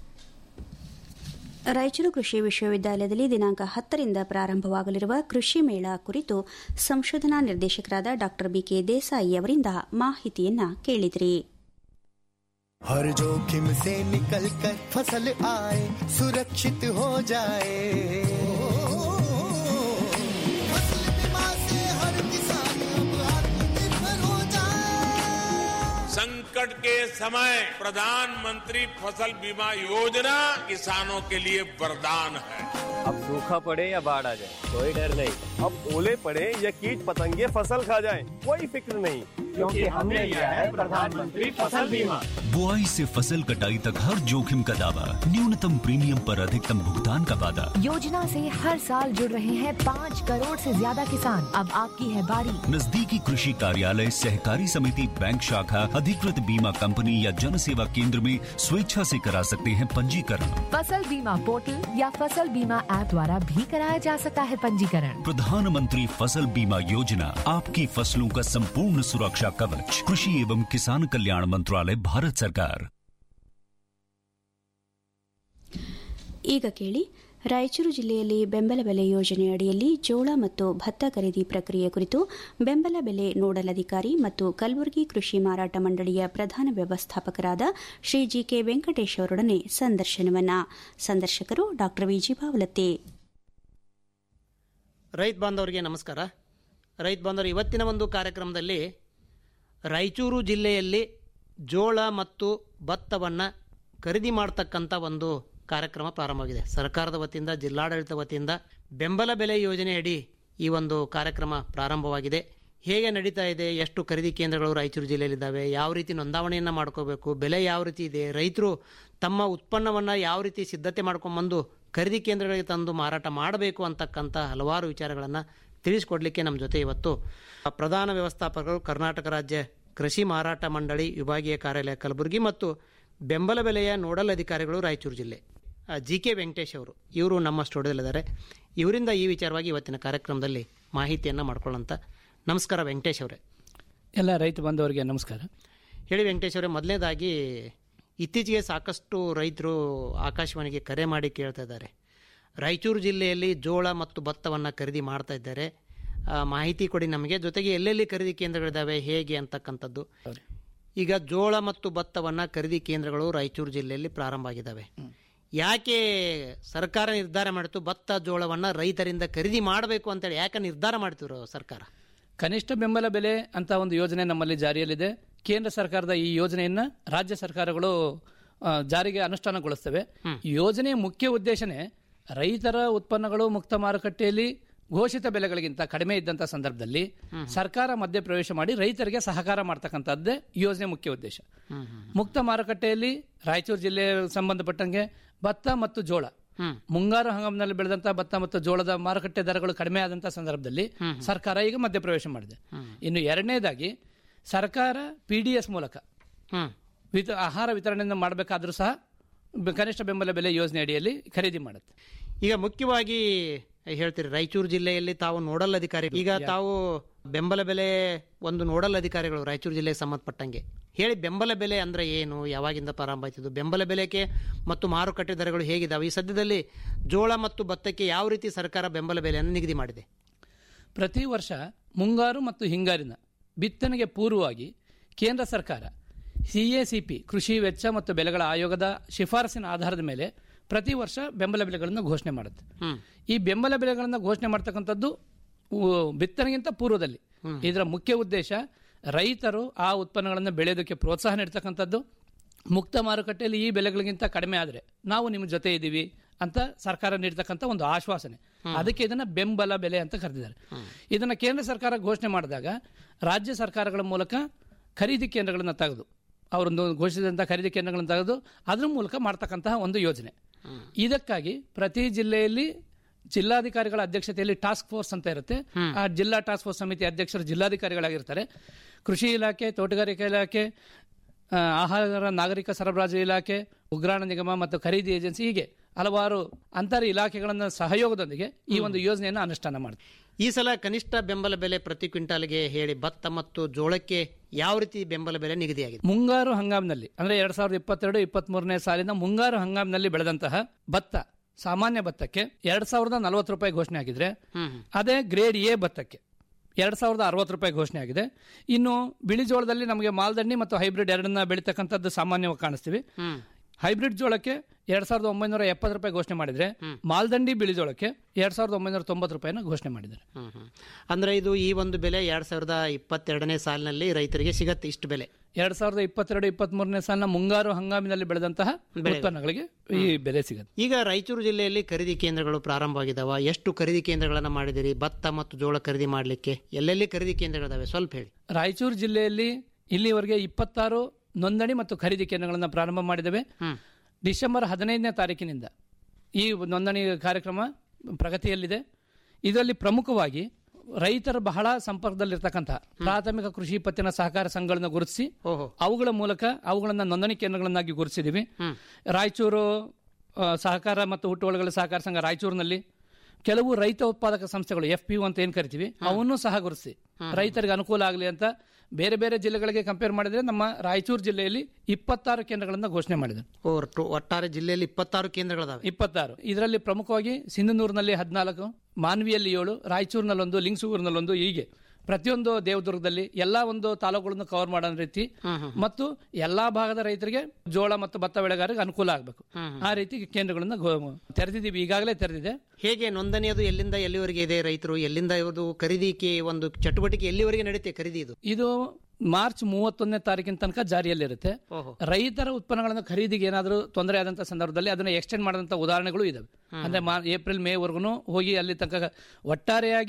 ರಾಯಚೂರು ಕೃಷಿ ವಿಶ್ವವಿದ್ಯಾಲಯದಲ್ಲಿ ದಿನಾಂಕ ಹತ್ತರಿಂದ ಪ್ರಾರಂಭವಾಗಲಿರುವ ಕೃಷಿ ಮೇಳ ಕುರಿತು ಸಂಶೋಧನಾ ನಿರ್ದೇಶಕರಾದ ಡಾ ಬಿಕೆ ದೇಸಾಯಿ ಅವರಿಂದ ಮಾಹಿತಿಯನ್ನ ಕೇಳಿದ್ರಿ हर जोखिम से निकल कर फसल आए सुरक्षित हो जाए फसल बीमा से हर किसान अब आत्मनिर्भर हो जाए संकट के समय प्रधानमंत्री फसल बीमा योजना किसानों के लिए वरदान है अब सूखा पड़े या बाढ़ आ जाए कोई डर नहीं अब ओले पड़े या कीट पतंगे फसल खा जाए कोई फिक्र नहीं क्योंकि हमने लिया है प्रधानमंत्री फसल बीमा बुआई से फसल कटाई तक हर जोखिम का दावा न्यूनतम प्रीमियम पर अधिकतम भुगतान का वादा योजना से हर साल जुड़ रहे हैं पाँच करोड़ से ज्यादा किसान अब आपकी है बारी नजदीकी कृषि कार्यालय सहकारी समिति बैंक शाखा अधिकृत बीमा कंपनी या जन सेवा केंद्र में स्वेच्छा से करा सकते हैं पंजीकरण फसल बीमा पोर्टल या फसल बीमा ऐप द्वारा भी कराया जा सकता है पंजीकरण प्रधानमंत्री फसल बीमा योजना आपकी फसलों का संपूर्ण सुरक्षा कवच कृषि एवं किसान कल्याण मंत्रालय भारत सरकार ಈಗ ಕೇಳಿ ರಾಯಚೂರು ಜಿಲ್ಲೆಯಲ್ಲಿ ಬೆಂಬಲ ಬೆಲೆ ಯೋಜನೆ ಅಡಿಯಲ್ಲಿ ಜೋಳ ಮತ್ತು ಭತ್ತ ಖರೀದಿ ಪ್ರಕ್ರಿಯೆ ಕುರಿತು ಬೆಂಬಲ ಬೆಲೆ ನೋಡಲ್ ಅಧಿಕಾರಿ ಮತ್ತು ಕಲಬುರಗಿ ಕೃಷಿ ಮಾರಾಟ ಮಂಡಳಿಯ ಪ್ರಧಾನ ವ್ಯವಸ್ಥಾಪಕರಾದ ಶ್ರೀ ಜಿ ಕೆ ವೆಂಕಟೇಶ್ ಅವರೊಡನೆ ಸಂದರ್ಶನವನ್ನ ಸಂದರ್ಶಕರು ಡಾ ವಿಜಿ ಬಾವಲತ್ತಿ ರೈತ ಬಾಂಧವರಿಗೆ ನಮಸ್ಕಾರ ರೈತ ಬಾಂಧವರು ಇವತ್ತಿನ ಒಂದು ಕಾರ್ಯಕ್ರಮದಲ್ಲಿ ರಾಯಚೂರು ಜಿಲ್ಲೆಯಲ್ಲಿ ಜೋಳ ಮತ್ತು ಭತ್ತವನ್ನು ಖರೀದಿ ಮಾಡ್ತಕ್ಕಂಥ ಒಂದು ಕಾರ್ಯಕ್ರಮ ಪ್ರಾರಂಭವಾಗಿದೆ ಸರ್ಕಾರದ ವತಿಯಿಂದ ಜಿಲ್ಲಾಡಳಿತ ವತಿಯಿಂದ ಬೆಂಬಲ ಬೆಲೆ ಯೋಜನೆಯಡಿ ಈ ಒಂದು ಕಾರ್ಯಕ್ರಮ ಪ್ರಾರಂಭವಾಗಿದೆ ಹೇಗೆ ನಡೀತಾ ಇದೆ ಎಷ್ಟು ಖರೀದಿ ಕೇಂದ್ರಗಳು ರಾಯಚೂರು ಜಿಲ್ಲೆಯಲ್ಲಿದ್ದಾವೆ ಯಾವ ರೀತಿ ನೋಂದಾವಣೆಯನ್ನು ಮಾಡ್ಕೋಬೇಕು ಬೆಲೆ ಯಾವ ರೀತಿ ಇದೆ ರೈತರು ತಮ್ಮ ಉತ್ಪನ್ನವನ್ನು ಯಾವ ರೀತಿ ಸಿದ್ಧತೆ ಮಾಡ್ಕೊಂಬಂದು ಖರೀದಿ ಕೇಂದ್ರಗಳಿಗೆ ತಂದು ಮಾರಾಟ ಮಾಡಬೇಕು ಅಂತಕ್ಕಂಥ ಹಲವಾರು ವಿಚಾರಗಳನ್ನು ತಿಳಿಸ್ಕೊಡ್ಲಿಕ್ಕೆ ನಮ್ಮ ಜೊತೆ ಇವತ್ತು ಪ್ರಧಾನ ವ್ಯವಸ್ಥಾಪಕರು ಕರ್ನಾಟಕ ರಾಜ್ಯ ಕೃಷಿ ಮಾರಾಟ ಮಂಡಳಿ ವಿಭಾಗೀಯ ಕಾರ್ಯಾಲಯ ಕಲಬುರಗಿ ಮತ್ತು ಬೆಂಬಲ ಬೆಲೆಯ ನೋಡಲ್ ಅಧಿಕಾರಿಗಳು ರಾಯಚೂರು ಜಿಲ್ಲೆ ಜಿ ಕೆ ವೆಂಕಟೇಶ್ ಅವರು ಇವರು ನಮ್ಮ ಸ್ಟುಡಿಯೋದಲ್ಲಿದ್ದಾರೆ ಇವರಿಂದ ಈ ವಿಚಾರವಾಗಿ ಇವತ್ತಿನ ಕಾರ್ಯಕ್ರಮದಲ್ಲಿ ಮಾಹಿತಿಯನ್ನು ಮಾಡ್ಕೊಳ್ಳೋಂಥ ನಮಸ್ಕಾರ ವೆಂಕಟೇಶ್ ಅವರೇ ಎಲ್ಲ ರೈತ ಬಂಧುವರಿಗೆ ನಮಸ್ಕಾರ ಹೇಳಿ ವೆಂಕಟೇಶ್ ಅವರೇ ಮೊದಲನೇದಾಗಿ ಇತ್ತೀಚೆಗೆ ಸಾಕಷ್ಟು ರೈತರು ಆಕಾಶವಾಣಿಗೆ ಕರೆ ಮಾಡಿ ಕೇಳ್ತಾ ಇದ್ದಾರೆ ರಾಯಚೂರು ಜಿಲ್ಲೆಯಲ್ಲಿ ಜೋಳ ಮತ್ತು ಭತ್ತವನ್ನು ಖರೀದಿ ಮಾಡ್ತಾ ಇದ್ದಾರೆ ಆ, ಮಾಹಿತಿ ಕೊಡಿ ನಮಗೆ ಜೊತೆಗೆ ಎಲ್ಲೆಲ್ಲಿ ಖರೀದಿ ಕೇಂದ್ರಗಳಿದ್ದಾವೆ ಹೇಗೆ ಅಂತಕ್ಕಂಥದ್ದು ಈಗ ಜೋಳ ಮತ್ತು ಭತ್ತವನ್ನು ಖರೀದಿ ಕೇಂದ್ರಗಳು ರಾಯಚೂರು ಜಿಲ್ಲೆಯಲ್ಲಿ ಪ್ರಾರಂಭ ಆಗಿದ್ದಾವೆ ಯಾಕೆ ಸರ್ಕಾರ ನಿರ್ಧಾರ ಮಾಡಿತು ಭತ್ತ ಜೋಳವನ್ನು ರೈತರಿಂದ ಖರೀದಿ ಮಾಡಬೇಕು ಅಂತೇಳಿ ಯಾಕೆ ನಿರ್ಧಾರ ಮಾಡ್ತಿರೋ ಸರ್ಕಾರ ಕನಿಷ್ಠ ಬೆಂಬಲ ಬೆಲೆ ಅಂತ ಒಂದು ಯೋಜನೆ ನಮ್ಮಲ್ಲಿ ಜಾರಿಯಲ್ಲಿದೆ ಕೇಂದ್ರ ಸರ್ಕಾರದ ಈ ಯೋಜನೆಯನ್ನ ರಾಜ್ಯ ಸರ್ಕಾರಗಳು ಆ, ಜಾರಿಗೆ ಅನುಷ್ಠಾನಗೊಳಿಸ್ತವೆ ಈ ಯೋಜನೆಯ ಮುಖ್ಯ ಉದ್ದೇಶನೇ ರೈತರ ಉತ್ಪನ್ನಗಳು ಮುಕ್ತ ಮಾರುಕಟ್ಟೆಯಲ್ಲಿ ಘೋಷಿತ ಬೆಲೆಗಳಿಗಿಂತ ಕಡಿಮೆ ಇದ್ದಂಥ ಸಂದರ್ಭದಲ್ಲಿ ಸರ್ಕಾರ ಮಧ್ಯ ಪ್ರವೇಶ ಮಾಡಿ ರೈತರಿಗೆ ಸಹಕಾರ ಮಾಡ್ತಕ್ಕಂಥದ್ದೇ ಈ ಯೋಜನೆ ಮುಖ್ಯ ಉದ್ದೇಶ ಮುಕ್ತ ಮಾರುಕಟ್ಟೆಯಲ್ಲಿ ರಾಯಚೂರು ಜಿಲ್ಲೆಗೆ ಸಂಬಂಧಪಟ್ಟಂಗೆ ಭತ್ತ ಮತ್ತು ಜೋಳ ಮುಂಗಾರು ಹಂಗಾಮಿನಲ್ಲಿ ಬೆಳೆದಂತ ಭತ್ತ ಮತ್ತು ಜೋಳದ ಮಾರುಕಟ್ಟೆ ದರಗಳು ಕಡಿಮೆ ಆದಂತ ಸಂದರ್ಭದಲ್ಲಿ ಸರ್ಕಾರ ಈಗ ಮಧ್ಯಪ್ರವೇಶ ಮಾಡಿದೆ ಇನ್ನು ಎರಡನೇದಾಗಿ ಸರ್ಕಾರ ಪಿ ಡಿ ಎಸ್ ಮೂಲಕ ವಿತ ಆಹಾರ ವಿತರಣೆಯನ್ನು ಮಾಡಬೇಕಾದ್ರೂ ಸಹ ಬ- ಕನಿಷ್ಠ ಬೆಂಬಲ ಬೆಲೆ ಯೋಜನೆ ಅಡಿಯಲ್ಲಿ ಖರೀದಿ ಮಾಡುತ್ತೆ ಈಗ ಮುಖ್ಯವಾಗಿ ಹೇಳ್ತೀರಿ ರಾಯಚೂರು ಜಿಲ್ಲೆಯಲ್ಲಿ ತಾವು ನೋಡಲ್ ಅಧಿಕಾರಿ ಈಗ ತಾವು ಬೆಂಬಲ ಬೆಲೆ ಒಂದು ನೋಡಲ್ ಅಧಿಕಾರಿಗಳು ರಾಯಚೂರು ಜಿಲ್ಲೆಗೆ ಸಂಬಂಧಪಟ್ಟಂಗೆ ಹೇಳಿ ಬೆಂಬಲ ಬೆಲೆ ಅಂದ್ರೆ ಏನು ಯಾವಾಗಿಂದ ಪ್ರಾರಂಭ ಆಯ್ತಿದ್ದು ಬೆಂಬಲ ಬೆಲೆಗೆ ಮತ್ತು ಮಾರುಕಟ್ಟೆ ದರಗಳು ಹೇಗಿದಾವೆ ಈ ಸದ್ಯದಲ್ಲಿ ಜೋಳ ಮತ್ತು ಭತ್ತಕ್ಕೆ ಯಾವ ರೀತಿ ಸರ್ಕಾರ ಬೆಂಬಲ ಬೆಲೆಯನ್ನು ನಿಗದಿ ಮಾಡಿದೆ ಪ್ರತಿ ವರ್ಷ ಮುಂಗಾರು ಮತ್ತು ಹಿಂಗಾರಿನ ಬಿತ್ತನೆಗೆ ಪೂರ್ವವಾಗಿ ಕೇಂದ್ರ ಸರ್ಕಾರ ಸಿಎಸಿಪಿ ಕೃಷಿ ವೆಚ್ಚ ಮತ್ತು ಬೆಲೆಗಳ ಆಯೋಗದ ಶಿಫಾರಸಿನ ಆಧಾರದ ಮೇಲೆ ಪ್ರತಿ ವರ್ಷ ಬೆಂಬಲ ಬೆಲೆಗಳನ್ನು ಘೋಷಣೆ ಮಾಡುತ್ತೆ ಈ ಬೆಂಬಲ ಬೆಲೆಗಳನ್ನು ಘೋಷಣೆ ಮಾಡ್ತಕ್ಕಂಥದ್ದು ಉ- ಬಿತ್ತನೆಗಿಂತ ಪೂರ್ವದಲ್ಲಿ ಇದರ ಮುಖ್ಯ ಉದ್ದೇಶ ರೈತರು ಆ ಉತ್ಪನ್ನಗಳನ್ನು ಬೆಳೆಯೋದಕ್ಕೆ ಪ್ರೋತ್ಸಾಹ ನೀಡ್ತಕ್ಕಂಥದ್ದು ಮುಕ್ತ ಮಾರುಕಟ್ಟೆಯಲ್ಲಿ ಈ ಬೆಲೆಗಳಿಗಿಂತ ಕಡಿಮೆ ಆದರೆ ನಾವು ನಿಮ್ಮ ಜೊತೆ ಇದ್ದೀವಿ ಅಂತ ಸರ್ಕಾರ ನೀಡ್ತಕ್ಕಂಥ ಒಂದು ಆಶ್ವಾಸನೆ ಅದಕ್ಕೆ ಇದನ್ನ ಬೆಂಬಲ ಬೆಲೆ ಅಂತ ಕರೆದಿದ್ದಾರೆ ಇದನ್ನ ಕೇಂದ್ರ ಸರ್ಕಾರ ಘೋಷಣೆ ಮಾಡಿದಾಗ ರಾಜ್ಯ ಸರ್ಕಾರಗಳ ಮೂಲಕ ಖರೀದಿ ಕೇಂದ್ರಗಳನ್ನು ತೆಗೆದು ಅವರೊಂದು ಘೋಷಿಸಿದಂಥ ಖರೀದಿ ಕೇಂದ್ರಗಳನ್ನು ತೆಗೆದು ಅದ್ರ ಮೂಲಕ ಮಾಡ್ತಕ್ಕಂತಹ ಒಂದು ಯೋಜನೆ ಇದಕ್ಕಾಗಿ ಪ್ರತಿ ಜಿಲ್ಲೆಯಲ್ಲಿ ಜಿಲ್ಲಾಧಿಕಾರಿಗಳ ಅಧ್ಯಕ್ಷತೆಯಲ್ಲಿ ಟಾಸ್ಕ್ ಫೋರ್ಸ್ ಅಂತ ಇರುತ್ತೆ ಆ ಜಿಲ್ಲಾ ಟಾಸ್ಕ್ ಫೋರ್ಸ್ ಸಮಿತಿ ಅಧ್ಯಕ್ಷರು ಜಿಲ್ಲಾಧಿಕಾರಿಗಳಾಗಿರ್ತಾರೆ ಕೃಷಿ ಇಲಾಖೆ ತೋಟಗಾರಿಕೆ ಇಲಾಖೆ ಆ, ಆಹಾರ ನಾಗರಿಕ ಸರಬರಾಜು ಇಲಾಖೆ ಉಗ್ರಾಣ ನಿಗಮ ಮತ್ತು ಖರೀದಿ ಏಜೆನ್ಸಿ ಹೀಗೆ ಹಲವಾರು ಅಂತರ ಇಲಾಖೆಗಳ ಸಹಯೋಗದೊಂದಿಗೆ ಈ ಒಂದು ಯೋಜನೆಯನ್ನು ಅನುಷ್ಠಾನ ಮಾಡುತ್ತೆ ಈ ಸಲ ಕನಿಷ್ಠ ಬೆಂಬಲ ಬೆಲೆ ಪ್ರತಿ ಕ್ವಿಂಟಾಲ್ಗೆ ಹೇಳಿ ಭತ್ತ ಮತ್ತು ಜೋಳಕ್ಕೆ ಯಾವ ರೀತಿ ಬೆಂಬಲ ಬೆಲೆ ನಿಗದಿಯಾಗಿದೆ ಮುಂಗಾರು ಹಂಗಾಮಿನಲ್ಲಿ ಅಂದ್ರೆ ಎರಡ್ ಸಾವಿರದ ಇಪ್ಪತ್ತೆರಡು ಇಪ್ಪತ್ತ್ ಮೂರನೇ ಸಾಲಿನ ಮುಂಗಾರು ಹಂಗಾಮಿನಲ್ಲಿ ಬೆಳೆದಂತಹ ಭತ್ತ ಸಾಮಾನ್ಯ ಭತ್ತಕ್ಕೆ ಎರಡ್ ಸಾವಿರದ ನಲವತ್ತು ರೂಪಾಯಿ ಘೋಷಣೆ ಆಗಿದ್ರೆ ಅದೇ ಗ್ರೇಡ್ ಎ ಭತ್ತಕ್ಕೆ ಎರಡ್ ಸಾವಿರದ ಅರವತ್ತು ರೂಪಾಯಿ ಘೋಷಣೆ ಆಗಿದೆ ಇನ್ನು ಬಿಳಿ ಜೋಳದಲ್ಲಿ ನಮಗೆ ಮಾಲ್ದಂಡಿ ಮತ್ತು ಹೈಬ್ರಿಡ್ ಎರಡನ್ನ ಬೆಳೀತಕ್ಕಂಥದ್ದು ಸಾಮಾನ್ಯವಾಗಿ ಕಾಣಿಸ್ತೀವಿ ಹೈಬ್ರಿಡ್ ಜೋಳಕ್ಕೆ ಎರಡ್ ಸಾವಿರದ ಒಂಬೈನೂರ ಎಪ್ಪತ್ತು ರೂಪಾಯಿ ಘೋಷಣೆ ಮಾಡಿದ್ರೆ ಮಾಲ್ದಂಡಿ ಬಿಳಿ ಜೋಳಕ್ಕೆ ಎರಡ್ ಸಾವಿರದ ಒಂಬೈನೂರ ತೊಂಬತ್ತು ರೂಪಾಯಿನ ಘೋಷಣೆ ಮಾಡಿದ್ದಾರೆ ಅಂದ್ರೆ ಇದು ಈ ಒಂದು ಬೆಲೆ ಎರಡ್ ಸಾವಿರದ ಇಪ್ಪತ್ತೆರಡನೇ ಸಾಲಿನಲ್ಲಿ ರೈತರಿಗೆ ಸಿಗತ್ತೆ ಇಷ್ಟು ಬೆಲೆ ಎರಡ್ ಸಾವಿರದ ಇಪ್ಪತ್ತೆರಡು ಇಪ್ಪತ್ತ್ ಮೂರನೇ ಸಾಲಿನ ಮುಂಗಾರು ಹಂಗಾಮಿನಲ್ಲಿ ಬೆಳೆದಂತಹ ಬೆಳೆ. ಉತ್ಪನ್ನಗಳಿಗೆ ಈ ಬೆಲೆ ಸಿಗುತ್ತೆ ಈಗ ರಾಯಚೂರು ಜಿಲ್ಲೆಯಲ್ಲಿ ಖರೀದಿ ಕೇಂದ್ರಗಳು ಪ್ರಾರಂಭವಾಗಿದ್ದಾವ ಎಷ್ಟು ಖರೀದಿ ಕೇಂದ್ರಗಳನ್ನ ಮಾಡಿದಿರಿ ಭತ್ತ ಮತ್ತು ಜೋಳ ಖರೀದಿ ಮಾಡಲಿಕ್ಕೆ ಎಲ್ಲೆಲ್ಲಿ ಖರೀದಿ ಕೇಂದ್ರಗಳಿದಾವೆ ಸ್ವಲ್ಪ ಹೇಳಿ ರಾಯಚೂರು ಜಿಲ್ಲೆಯಲ್ಲಿ ಇಲ್ಲಿವರೆಗೆ ಇಪ್ಪತ್ತಾರು ನೋಂದಣಿ ಮತ್ತು ಖರೀದಿ ಕೇಂದ್ರಗಳನ್ನು ಪ್ರಾರಂಭ ಮಾಡಿದ್ದೇವೆ ಡಿಸೆಂಬರ್ ಹದಿನೈದನೇ ತಾರೀಕಿನಿಂದ ಈ ನೋಂದಣಿ ಕಾರ್ಯಕ್ರಮ ಪ್ರಗತಿಯಲ್ಲಿದೆ ಇದರಲ್ಲಿ ಪ್ರಮುಖವಾಗಿ ರೈತರ ಬಹಳ ಸಂಪರ್ಕದಲ್ಲಿರ್ತಕ್ಕಂತಹ ಪ್ರಾಥಮಿಕ ಕೃಷಿ ಪತ್ತಿನ ಸಹಕಾರ ಸಂಘಗಳನ್ನು ಗುರುತಿಸಿ ಅವುಗಳ ಮೂಲಕ ಅವುಗಳನ್ನ ನೋಂದಣಿ ಕೇಂದ್ರಗಳನ್ನಾಗಿ ಗುರುತಿಸಿದೀವಿ ರಾಯಚೂರು ಆ, ಸಹಕಾರ ಮತ್ತು ಹುಟ್ಟುವಳಿಗಳ ಸಹಕಾರ ಸಂಘ ರಾಯಚೂರಿನಲ್ಲಿ ಕೆಲವು ರೈತ ಉತ್ಪಾದಕ ಸಂಸ್ಥೆಗಳು ಎಫ್ ಪಿ ಅಂತ ಏನ್ ಕರಿತೀವಿ ಅವನ್ನು ಸಹ ಗುರುತಿಸಿ ರೈತರಿಗೆ ಅನುಕೂಲ ಆಗಲಿ ಅಂತ ಬೇರೆ ಬೇರೆ ಜಿಲ್ಲೆಗಳಿಗೆ ಕಂಪೇರ್ ಮಾಡಿದ್ರೆ ನಮ್ಮ ರಾಯಚೂರು ಜಿಲ್ಲೆಯಲ್ಲಿ ಇಪ್ಪತ್ತಾರು ಕೇಂದ್ರಗಳನ್ನ ಘೋಷಣೆ ಮಾಡಿದೆ ಒಟ್ಟು ಒಟ್ಟಾರೆ ಜಿಲ್ಲೆಯಲ್ಲಿ ಇಪ್ಪತ್ತಾರು ಕೇಂದ್ರಗಳಿದಾವೆ ಇಪ್ಪತ್ತಾರು ಇದರಲ್ಲಿ ಪ್ರಮುಖವಾಗಿ ಸಿಂಧನೂರಿನಲ್ಲಿ ಹದಿನಾಲ್ಕು ಮಾನ್ವಿಯಲ್ಲಿ ಏಳು ರಾಯಚೂರಿನಲ್ಲೊಂದು ಲಿಂಗ್ಸೂರಿನಲ್ಲೊಂದು ಹೀಗೆ ಪ್ರತಿಯೊಂದು ದೇವದುರ್ಗದಲ್ಲಿ ಎಲ್ಲಾ ಒಂದು ತಾಲೂಕುಗಳನ್ನು ಕವರ್ ಮಾಡೋ ರೀತಿ ಮತ್ತು ಎಲ್ಲಾ ಭಾಗದ ರೈತರಿಗೆ ಜೋಳ ಮತ್ತು ಭತ್ತ ಬೆಳೆಗಾರರಿಗೆ ಅನುಕೂಲ ಆಗಬೇಕು ಆ ರೀತಿ ಕೇಂದ್ರಗಳನ್ನ ಗೋ- ತೆರೆದಿದ್ದೀವಿ ಈಗಾಗಲೇ ತೆರೆದಿದೆ ಹೇಗೆ ನೋಂದಣಿ ಅದು ಎಲ್ಲಿಂದ ಎಲ್ಲಿವರೆಗೆ ಇದೆ ರೈತರು ಎಲ್ಲಿಂದ ಇವರು ಖರೀದಿಗೆ ಒಂದು ಚಟುವಟಿಕೆ ಎಲ್ಲಿವರೆಗೆ ನಡೀತೆ ಖರೀದಿ ಇದು ಇದು ಮಾರ್ಚ್ ಮೂವತ್ತೊಂದನೇ ತಾರೀಕಿನ ತನಕ ಜಾರಿಯಲ್ಲಿರುತ್ತೆ ರೈತರ ಉತ್ಪನ್ನಗಳನ್ನು ಖರೀದಿಗೆ ಏನಾದರೂ ತೊಂದರೆ ಆದಂತ ಸಂದರ್ಭದಲ್ಲಿ ಅದನ್ನ ಎಕ್ಸ್ಟೆಂಡ್ ಮಾಡಿದಂತ ಉದಾಹರಣೆಗಳು ಇದಾವೆ ಅಂದ್ರೆ ಮಾ- ಏಪ್ರಿಲ್ ಮೇ ವರ್ಗುನು ಹೋಗಿ ಅಲ್ಲಿ ತನಕ ಒಟ್ಟಾರೆಯಾಗಿ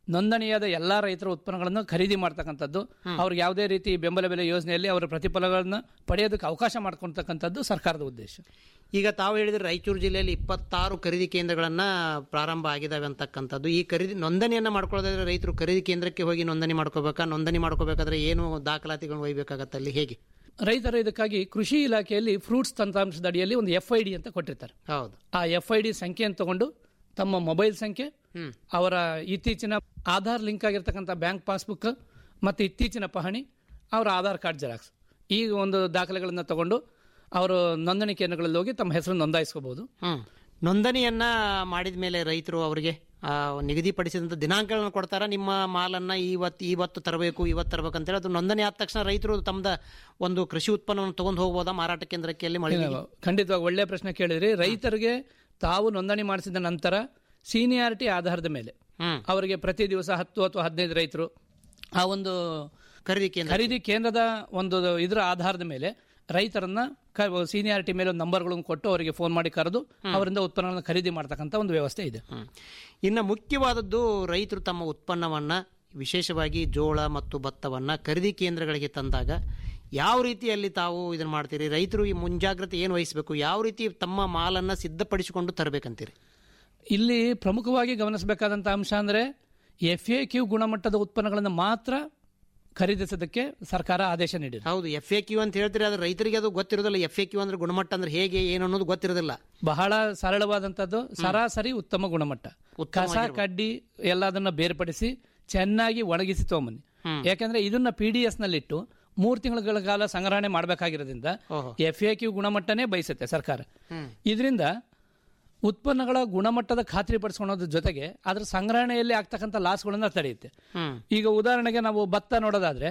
ನೋಂದಣಿಯಾದ ಎಲ್ಲಾ ರೈತರ ಉತ್ಪನ್ನಗಳನ್ನು ಖರೀದಿ ಮಾಡ್ತಕ್ಕಂಥದ್ದು ಅವ್ರಿಗೆ ಯಾವುದೇ ರೀತಿ ಬೆಂಬಲ ಬೆಲೆ ಯೋಜನೆಯಲ್ಲಿ ಅವರ ಪ್ರತಿಫಲಗಳನ್ನು ಪಡೆಯೋದಕ್ಕೆ ಅವಕಾಶ ಮಾಡ್ಕೊಳ್ತಕ್ಕಂಥದ್ದು ಸರ್ಕಾರದ ಉದ್ದೇಶ ಈಗ ತಾವು ಹೇಳಿದ್ರೆ ರಾಯಚೂರು ಜಿಲ್ಲೆಯಲ್ಲಿ ಇಪ್ಪತ್ತಾರು ಖರೀದಿ ಕೇಂದ್ರಗಳನ್ನ ಪ್ರಾರಂಭ ಆಗಿದಾವೆ ಅಂತಕ್ಕಂಥದ್ದು ಈ ಖರೀದಿ ನೋಂದಣಿಯನ್ನ ಮಾಡ್ಕೊಳ್ಳೋದಾದ್ರೆ ರೈತರು ಖರೀದಿ ಕೇಂದ್ರಕ್ಕೆ ಹೋಗಿ ನೋಂದಣಿ ಮಾಡ್ಕೋಬೇಕಾ ನೋಂದಣಿ ಮಾಡ್ಕೋಬೇಕಾದ್ರೆ ಏನು ದಾಖಲಾತಿಗಳನ್ನು ಒಯ್ಬೇಕಾಗತ್ತೆ ಅಲ್ಲಿ ಹೇಗೆ ರೈತರು ಇದಕ್ಕಾಗಿ ಕೃಷಿ ಇಲಾಖೆಯಲ್ಲಿ ಫ್ರೂಟ್ಸ್ ತಂತ್ರಾಂಶದ ಅಡಿಯಲ್ಲಿ ಒಂದು ಎಫ್ ಐ ಡಿ ಅಂತ ಕೊಟ್ಟಿರ್ತಾರೆ ಹೌದು ಆ ಎಫ್ ಐ ಡಿ ಸಂಖ್ಯೆಯನ್ನು ತಗೊಂಡು ತಮ್ಮ ಮೊಬೈಲ್ ಸಂಖ್ಯೆ ಅವರ ಇತ್ತೀಚಿನ ಆಧಾರ್ ಲಿಂಕ್ ಆಗಿರ್ತಕ್ಕಂಥ ಬ್ಯಾಂಕ್ ಪಾಸ್ಬುಕ್ ಮತ್ತು ಇತ್ತೀಚಿನ ಪಹಣಿ ಅವರ ಆಧಾರ್ ಕಾರ್ಡ್ ಜೆರಾಕ್ಸ್ ಈ ಒಂದು ದಾಖಲೆಗಳನ್ನು ತಗೊಂಡು ಅವರು ನೋಂದಣಿ ಕೇಂದ್ರಗಳಲ್ಲಿ ಹೋಗಿ ತಮ್ಮ ಹೆಸರು ನೋಂದಾಯಿಸ್ಕೋಬಹುದು ಹ್ಮ್ ನೋಂದಣಿಯನ್ನ ಮಾಡಿದ ಮೇಲೆ ರೈತರು ಅವರಿಗೆ ಆ, ನಿಗದಿಪಡಿಸಿದಂಥ ದಿನಾಂಕಗಳನ್ನು ಕೊಡ್ತಾರ ನಿಮ್ಮ ಮಾಲನ್ನ ಇವತ್ತು ಇವತ್ತು ತರಬೇಕು ಇವತ್ತು ತರಬೇಕು ಅಂತೇಳಿ ಅದು ನೋಂದಣಿ ಆದ ತಕ್ಷಣ ರೈತರು ತಮ್ಮದ ಒಂದು ಕೃಷಿ ಉತ್ಪನ್ನವನ್ನು ತಗೊಂಡು ಹೋಗ್ಬೋದಾ ಮಾರಾಟ ಕೇಂದ್ರಕ್ಕೆ ಅಲ್ಲಿ ಮಳೆ ಇಲ್ಲ, ಖಂಡಿತವಾಗಿ ಒಳ್ಳೆಯ ಪ್ರಶ್ನೆ ಕೇಳಿದ್ರಿ ರೈತರಿಗೆ ತಾವು ನೋಂದಣಿ ಮಾಡಿಸಿದ ನಂತರ ಸೀನಿಯಾರಿಟಿ ಆಧಾರದ ಮೇಲೆ ಅವರಿಗೆ ಪ್ರತಿ ದಿವಸ ಹತ್ತು ಅಥವಾ ಹದಿನೈದು ರೈತರು ಆ ಒಂದು ಖರೀದಿ ಕೇಂದ್ರ ಖರೀದಿ ಕೇಂದ್ರದ ಒಂದು ಇದರ ಆಧಾರದ ಮೇಲೆ ರೈತರನ್ನ ಸೀನಿಯಾರಿಟಿ ಮೇಲೆ ಒಂದು ನಂಬರ್ಗಳನ್ನು ಕೊಟ್ಟು ಅವರಿಗೆ ಫೋನ್ ಮಾಡಿ ಕರೆದು ಅವರಿಂದ ಉತ್ಪನ್ನಗಳನ್ನು ಖರೀದಿ ಮಾಡ್ತಕ್ಕಂಥ ಒಂದು ವ್ಯವಸ್ಥೆ ಇದೆ ಇನ್ನು ಮುಖ್ಯವಾದದ್ದು ರೈತರು ತಮ್ಮ ಉತ್ಪನ್ನವನ್ನ ವಿಶೇಷವಾಗಿ ಜೋಳ ಮತ್ತು ಭತ್ತವನ್ನ ಖರೀದಿ ಕೇಂದ್ರಗಳಿಗೆ ತಂದಾಗ ಯಾವ ರೀತಿಯಲ್ಲಿ ತಾವು ಇದನ್ನ ಮಾಡ್ತೀರಿ ರೈತರು ಈ ಮುಂಜಾಗ್ರತೆ ಏನು ವಹಿಸಬೇಕು ಯಾವ ರೀತಿ ತಮ್ಮ ಮಾಲನ್ನ ಸಿದ್ಧಪಡಿಸಿಕೊಂಡು ತರಬೇಕಂತೀರಿ ಇಲ್ಲಿ ಪ್ರಮುಖವಾಗಿ ಗಮನಿಸಬೇಕಾದಂಥ ಅಂಶ ಅಂದ್ರೆ ಎಫ್ ಎ ಕ್ಯೂ ಗುಣಮಟ್ಟದ ಉತ್ಪನ್ನಗಳನ್ನು ಮಾತ್ರ ಖರೀದಿಸೋದಕ್ಕೆ ಸರ್ಕಾರ ಆದೇಶ ನೀಡಿದೆ ಹೌದು ಎಫ್ ಎ ಕ್ಯೂ ಅಂತ ಹೇಳ್ತೀರಿ ಆದ್ರೆ ರೈತರಿಗೆ ಅದು ಗೊತ್ತಿರೋದಿಲ್ಲ ಎಫ್ ಎ ಕ್ಯೂ ಅಂದ್ರೆ ಗುಣಮಟ್ಟ ಅಂದ್ರೆ ಹೇಗೆ ಏನು ಅನ್ನೋದು ಗೊತ್ತಿರೋದಿಲ್ಲ ಬಹಳ ಸರಳವಾದಂತದ್ದು ಸರಾಸರಿ ಉತ್ತಮ ಗುಣಮಟ್ಟ ಕಸ ಕಡ್ಡಿ ಎಲ್ಲದನ್ನ ಬೇರ್ಪಡಿಸಿ ಚೆನ್ನಾಗಿ ಒಣಗಿಸಿ ತಗೊಂಬನ್ನಿ ಯಾಕಂದ್ರೆ ಇದನ್ನ ಪಿ ಡಿ ಎಸ್ ನಲ್ಲಿಟ್ಟು ಮೂರು ತಿಂಗಳ ಕಾಲ ಸಂಗ್ರಹಣೆ ಮಾಡಬೇಕಾಗಿರೋದ್ರಿಂದ ಎಫ್ ಎ ಕ್ಯೂ ಗುಣಮಟ್ಟನೇ ಬಯಸುತ್ತೆ ಸರ್ಕಾರ ಇದರಿಂದ ಉತ್ಪನ್ನಗಳ ಗುಣಮಟ್ಟದ ಖಾತ್ರಿ ಪಡಿಸ್ಕೊಳ್ಳೋದ್ರ ಜೊತೆಗೆ ಅದರ ಸಂಗ್ರಹಣೆಯಲ್ಲಿ ಆಗ್ತಕ್ಕಂಥ ಲಾಸ್ಗಳನ್ನ ತಡೆಯುತ್ತೆ ಈಗ ಉದಾಹರಣೆಗೆ ನಾವು ಭತ್ತ ನೋಡೋದಾದ್ರೆ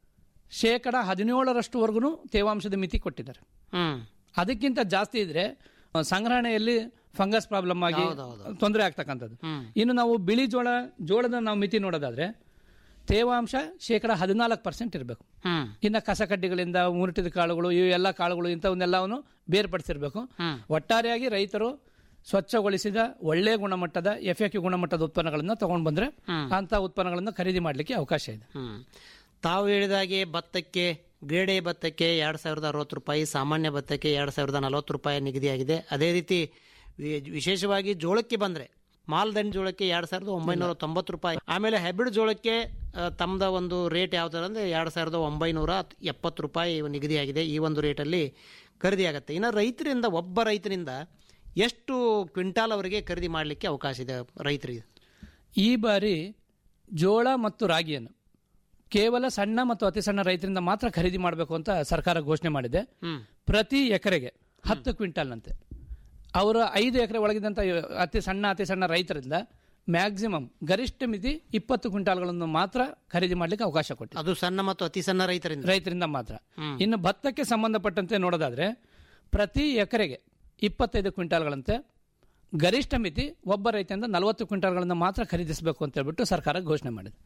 ಶೇಕಡ ಹದಿನೇಳರಷ್ಟುವರೆಗೂ ತೇವಾಂಶದ ಮಿತಿ ಕೊಟ್ಟಿದ್ದಾರೆ ಅದಕ್ಕಿಂತ ಜಾಸ್ತಿ ಇದ್ರೆ ಆ, ಸಂಗ್ರಹಣೆಯಲ್ಲಿ ಫಂಗಸ್ ಪ್ರಾಬ್ಲಮ್ ಆಗಿ ತೊಂದರೆ ಆಗ್ತಕ್ಕಂಥದ್ದು ಇನ್ನು ನಾವು ಬಿಳಿ ಜೋಳ ಜೋಳದ ನಾವು ಮಿತಿ ನೋಡೋದಾದ್ರೆ ತೇವಾಂಶ ಶೇಕಡ ಹದಿನಾಲ್ಕು ಪರ್ಸೆಂಟ್ ಇರಬೇಕು ಇನ್ನು ಕಸಕಡ್ಡಿಗಳಿಂದ ಮುರುಟಿದ ಕಾಳುಗಳು ಇವು ಎಲ್ಲ ಕಾಳುಗಳು ಇಂಥವನ್ನೆಲ್ಲವನ್ನು ಬೇರ್ಪಡಿಸಿರ್ಬೇಕು ಒಟ್ಟಾರೆಯಾಗಿ ರೈತರು ಸ್ವಚ್ಛಗೊಳಿಸಿದ ಒಳ್ಳೆ ಗುಣಮಟ್ಟದ ಎಫ್ ಎ ಗುಣಮಟ್ಟದ ಉತ್ಪನ್ನಗಳನ್ನು ತಗೊಂಡು ಬಂದ್ರೆ ಅಂತ ಉತ್ಪನ್ನಗಳನ್ನು ಖರೀದಿ ಮಾಡಲಿಕ್ಕೆ ಅವಕಾಶ ಇದೆ ತಾವು ಹೇಳಿದಾಗೆ ಭತ್ತಕ್ಕೆ ಗ್ರೇಡೆ ಭತ್ತಕ್ಕೆ ಎರಡು ಸಾವಿರದ ಅರವತ್ತು ರೂಪಾಯಿ ಸಾಮಾನ್ಯ ಭತ್ತಕ್ಕೆ ಎರಡು ಸಾವಿರದ ನಲವತ್ತು ರೂಪಾಯಿ ನಿಗದಿಯಾಗಿದೆ ಅದೇ ರೀತಿ ವಿ- ವಿಶೇಷವಾಗಿ ಜೋಳಕ್ಕೆ ಬಂದರೆ ಮಾಲ್ದಂಡ್ ಜೋಳಕ್ಕೆ ಎರಡು ಸಾವಿರದ ಒಂಬೈನೂರ ತೊಂಬತ್ತು ರೂಪಾಯಿ ಆಮೇಲೆ ಹೈಬ್ರಿಡ್ ಜೋಳಕ್ಕೆ ಆ, ತಮ್ಮದ ಒಂದು ರೇಟ್ ಯಾವ ಥರ ಅಂದರೆ ಎರಡು ಸಾವಿರದ ಒಂಬೈನೂರ ಎಪ್ಪತ್ತು ರೂಪಾಯಿ ನಿಗದಿಯಾಗಿದೆ ಈ ಒಂದು ರೇಟಲ್ಲಿ ಖರೀದಿ ಆಗುತ್ತೆ ಇನ್ನು ರೈತರಿಂದ ಒಬ್ಬ ರೈತರಿಂದ ಎಷ್ಟು ಕ್ವಿಂಟಾಲ್ ಅವರಿಗೆ ಖರೀದಿ ಮಾಡಲಿಕ್ಕೆ ಅವಕಾಶ ಇದೆ ರೈತರಿಗೆ ಈ ಬಾರಿ ಜೋಳ ಮತ್ತು ರಾಗಿಯನ್ನು ಕೇವಲ ಸಣ್ಣ ಮತ್ತು ಅತಿ ಸಣ್ಣ ರೈತರಿಂದ ಮಾತ್ರ ಖರೀದಿ ಮಾಡಬೇಕು ಅಂತ ಸರ್ಕಾರ ಘೋಷಣೆ ಮಾಡಿದೆ ಪ್ರತಿ ಎಕರೆಗೆ ಹತ್ತು ಕ್ವಿಂಟಾಲ್ನಂತೆ ಅವರ ಐದು ಎಕರೆ ಒಳಗಿದಂಥ ಅತಿ ಸಣ್ಣ ಅತಿ ಸಣ್ಣ ರೈತರಿಂದ ಮ್ಯಾಕ್ಸಿಮಮ್ ಗರಿಷ್ಠ ಮಿತಿ ಇಪ್ಪತ್ತು ಕ್ವಿಂಟಾಲ್ಗಳನ್ನು ಮಾತ್ರ ಖರೀದಿ ಮಾಡಲಿಕ್ಕೆ ಅವಕಾಶ ಕೊಟ್ಟಿದೆ ಅದು ಸಣ್ಣ ಮತ್ತು ಅತಿ ಸಣ್ಣ ರೈತರಿಂದ ರೈತರಿಂದ ಮಾತ್ರ ಇನ್ನು ಭತ್ತಕ್ಕೆ ಸಂಬಂಧಪಟ್ಟಂತೆ ನೋಡೋದಾದ್ರೆ ಪ್ರತಿ ಎಕರೆಗೆ ಇಪ್ಪತ್ತೈದು ಕ್ವಿಂಟಾಲ್ಗಳಂತೆ ಗರಿಷ್ಠ ಮಿತಿ ಒಬ್ಬ ರೈತರಿಂದ ನಲವತ್ತು ಕ್ವಿಂಟಾಲ್ಗಳನ್ನು ಮಾತ್ರ ಖರೀದಿಸಬೇಕು ಅಂತ ಹೇಳ್ಬಿಟ್ಟು ಸರ್ಕಾರ ಘೋಷಣೆ ಮಾಡಿದೆ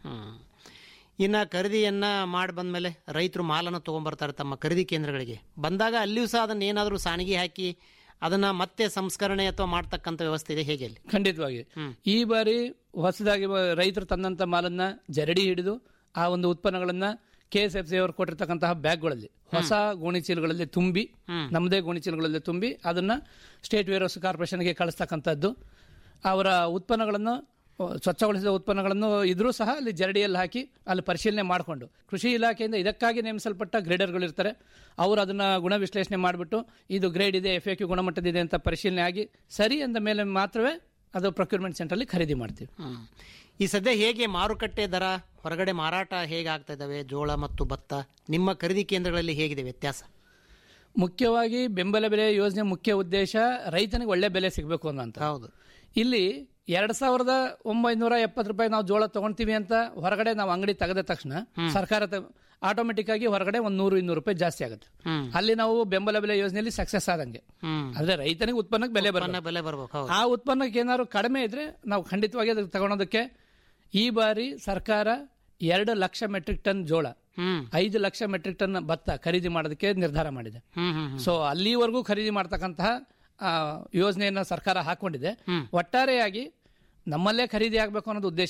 ಇನ್ನು ಖರೀದಿಯನ್ನ ಮಾಡಿ ಬಂದ್ಮೇಲೆ ರೈತರು ಮಾಲನ್ನು ತಗೊಂಡ್ಬರ್ತಾರೆ ತಮ್ಮ ಖರೀದಿ ಕೇಂದ್ರಗಳಿಗೆ ಬಂದಾಗ ಅಲ್ಲಿಯೂ ಸಹ ಅದನ್ನ ಏನಾದರೂ ಸಾಣಿಗೆ ಹಾಕಿ ಅದನ್ನ ಮತ್ತೆ ಸಂಸ್ಕರಣೆ ಅಥವಾ ಮಾಡ್ತಕ್ಕಂಥ ವ್ಯವಸ್ಥೆ ಇದೆ ಹೇಗೆ ಅಲ್ಲಿ ಖಂಡಿತವಾಗಿ ಈ ಬಾರಿ ಹೊಸದಾಗಿ ಬ- ರೈತರು ತಂದಂತ ಮಾಲನ್ನ ಜರಡಿ ಹಿಡಿದು ಆ ಒಂದು ಉತ್ಪನ್ನಗಳನ್ನ ಕೆ ಎಸ್ ಎಫ್ ಸಿ ಅವರು ಕೊಟ್ಟಿರ್ತಕ್ಕಂತಹ ಬ್ಯಾಗ್ಗಳಲ್ಲಿ ಹೊಸ ಗೋಣಿ ಚೀಲಗಳಲ್ಲಿ ತುಂಬಿ ನಮ್ಮದೇ ಗೋಣಿ ಚೀಲಗಳಲ್ಲಿ ತುಂಬಿ ಅದನ್ನ ಸ್ಟೇಟ್ ವೇರೋಸ್ ಕಾರ್ಪೊರೇಷನ್ಗೆ ಕಳಿಸ್ತಕ್ಕಂಥದ್ದು ಅವರ ಉತ್ಪನ್ನಗಳನ್ನು ಅ, ಸ್ವಚ್ಛಗೊಳಿಸಿದ ಉತ್ಪನ್ನಗಳನ್ನು ಇದ್ರೂ ಸಹ ಅಲ್ಲಿ ಜರಡಿಯಲ್ಲಿ ಹಾಕಿ ಅಲ್ಲಿ ಪರಿಶೀಲನೆ ಮಾಡಿಕೊಂಡು ಕೃಷಿ ಇಲಾಖೆಯಿಂದ ಇದಕ್ಕಾಗಿ ನೇಮಿಸಲ್ಪಟ್ಟ ಗ್ರೇಡರ್ಗಳು ಇರ್ತಾರೆ ಅವರು ಅದನ್ನ ಗುಣ ವಿಶ್ಲೇಷಣೆ ಮಾಡಿಬಿಟ್ಟು ಇದು ಗ್ರೇಡ್ ಇದೆ ಎಫ್ ಎ ಕ್ಯೂ ಗುಣಮಟ್ಟದಿದೆ ಅಂತ ಪರಿಶೀಲನೆ ಆಗಿ ಸರಿ ಅಂದ ಮೇಲೆ ಮಾತ್ರವೇ ಅದು ಪ್ರೊಕ್ಯೂರ್ಮೆಂಟ್ ಸೆಂಟ್ರಲ್ಲಿ ಖರೀದಿ ಮಾಡ್ತೀವಿ ಈ ಸದ್ಯ ಹೇಗೆ ಮಾರುಕಟ್ಟೆ ದರ ಹೊರಗಡೆ ಮಾರಾಟ ಹೇಗೆ ಆಗ್ತಾ ಇದಾವೆ ಜೋಳ ಮತ್ತು ಭತ್ತ ನಿಮ್ಮ ಖರೀದಿ ಕೇಂದ್ರಗಳಲ್ಲಿ ಹೇಗಿದೆ ವ್ಯತ್ಯಾಸ ಮುಖ್ಯವಾಗಿ ಬೆಂಬಲ ಬೆಲೆ ಯೋಜನೆ ಮುಖ್ಯ ಉದ್ದೇಶ ರೈತನಿಗೆ ಒಳ್ಳೆ ಬೆಲೆ ಸಿಗಬೇಕು ಅನ್ನೋಂಥ ಹೌದು ಇಲ್ಲಿ ಎರಡ್ ಸಾವಿರದ ಒಂಬೈನೂರ ಎಪ್ಪತ್ತು ರೂಪಾಯಿ ನಾವು ಜೋಳ ತಗೊಂತೀವಿ ಅಂತ ಹೊರಗಡೆ ನಾವು ಅಂಗಡಿ ತೆಗೆದ ತಕ್ಷಣ ಸರ್ಕಾರ ಆಟೋಮೆಟಿಕ್ ಆಗಿ ಹೊರಗಡೆ ಒಂದ್ ನೂರು ಇನ್ನೂರು ರೂಪಾಯಿ ಜಾಸ್ತಿ ಆಗುತ್ತೆ ಅಲ್ಲಿ ನಾವು ಬೆಂಬಲ ಬೆಲೆ ಯೋಜನೆಯಲ್ಲಿ ಸಕ್ಸಸ್ ಆದಂಗೆ ಆದ್ರೆ ರೈತನಿಗೆ ಉತ್ಪನ್ನಕ್ಕೆ ಬೆಲೆ ಬರಲ್ಲ ಬೆಲೆ ಬರ್ಬೇಕು ಹೌದು ಆ ಉತ್ಪನ್ನಕ್ಕೆ ಏನಾದ್ರು ಕಡಿಮೆ ಇದ್ರೆ ನಾವು ಖಂಡಿತವಾಗಿ ಅದಕ್ಕೆ ತಗೊಳೋದಕ್ಕೆ ಈ ಬಾರಿ ಸರ್ಕಾರ ಎರಡು ಲಕ್ಷ ಮೆಟ್ರಿಕ್ ಟನ್ ಜೋಳ ಐದು ಲಕ್ಷ ಮೆಟ್ರಿಕ್ ಟನ್ ಭತ್ತ ಖರೀದಿ ಮಾಡೋದಕ್ಕೆ ನಿರ್ಧಾರ ಮಾಡಿದೆ ಸೊ ಅಲ್ಲಿವರೆಗೂ ಖರೀದಿ ಮಾಡ್ತಕ್ಕಂತಹ ಆ, ಯೋಜನೆಯನ್ನ ಸರ್ಕಾರ ಹಾಕೊಂಡಿದೆ ಒಟ್ಟಾರೆಯಾಗಿ ನಮ್ಮಲ್ಲೇ ಖರೀದಿ ಆಗಬೇಕು ಅನ್ನೋದು ಉದ್ದೇಶ ಅಲ್ಲ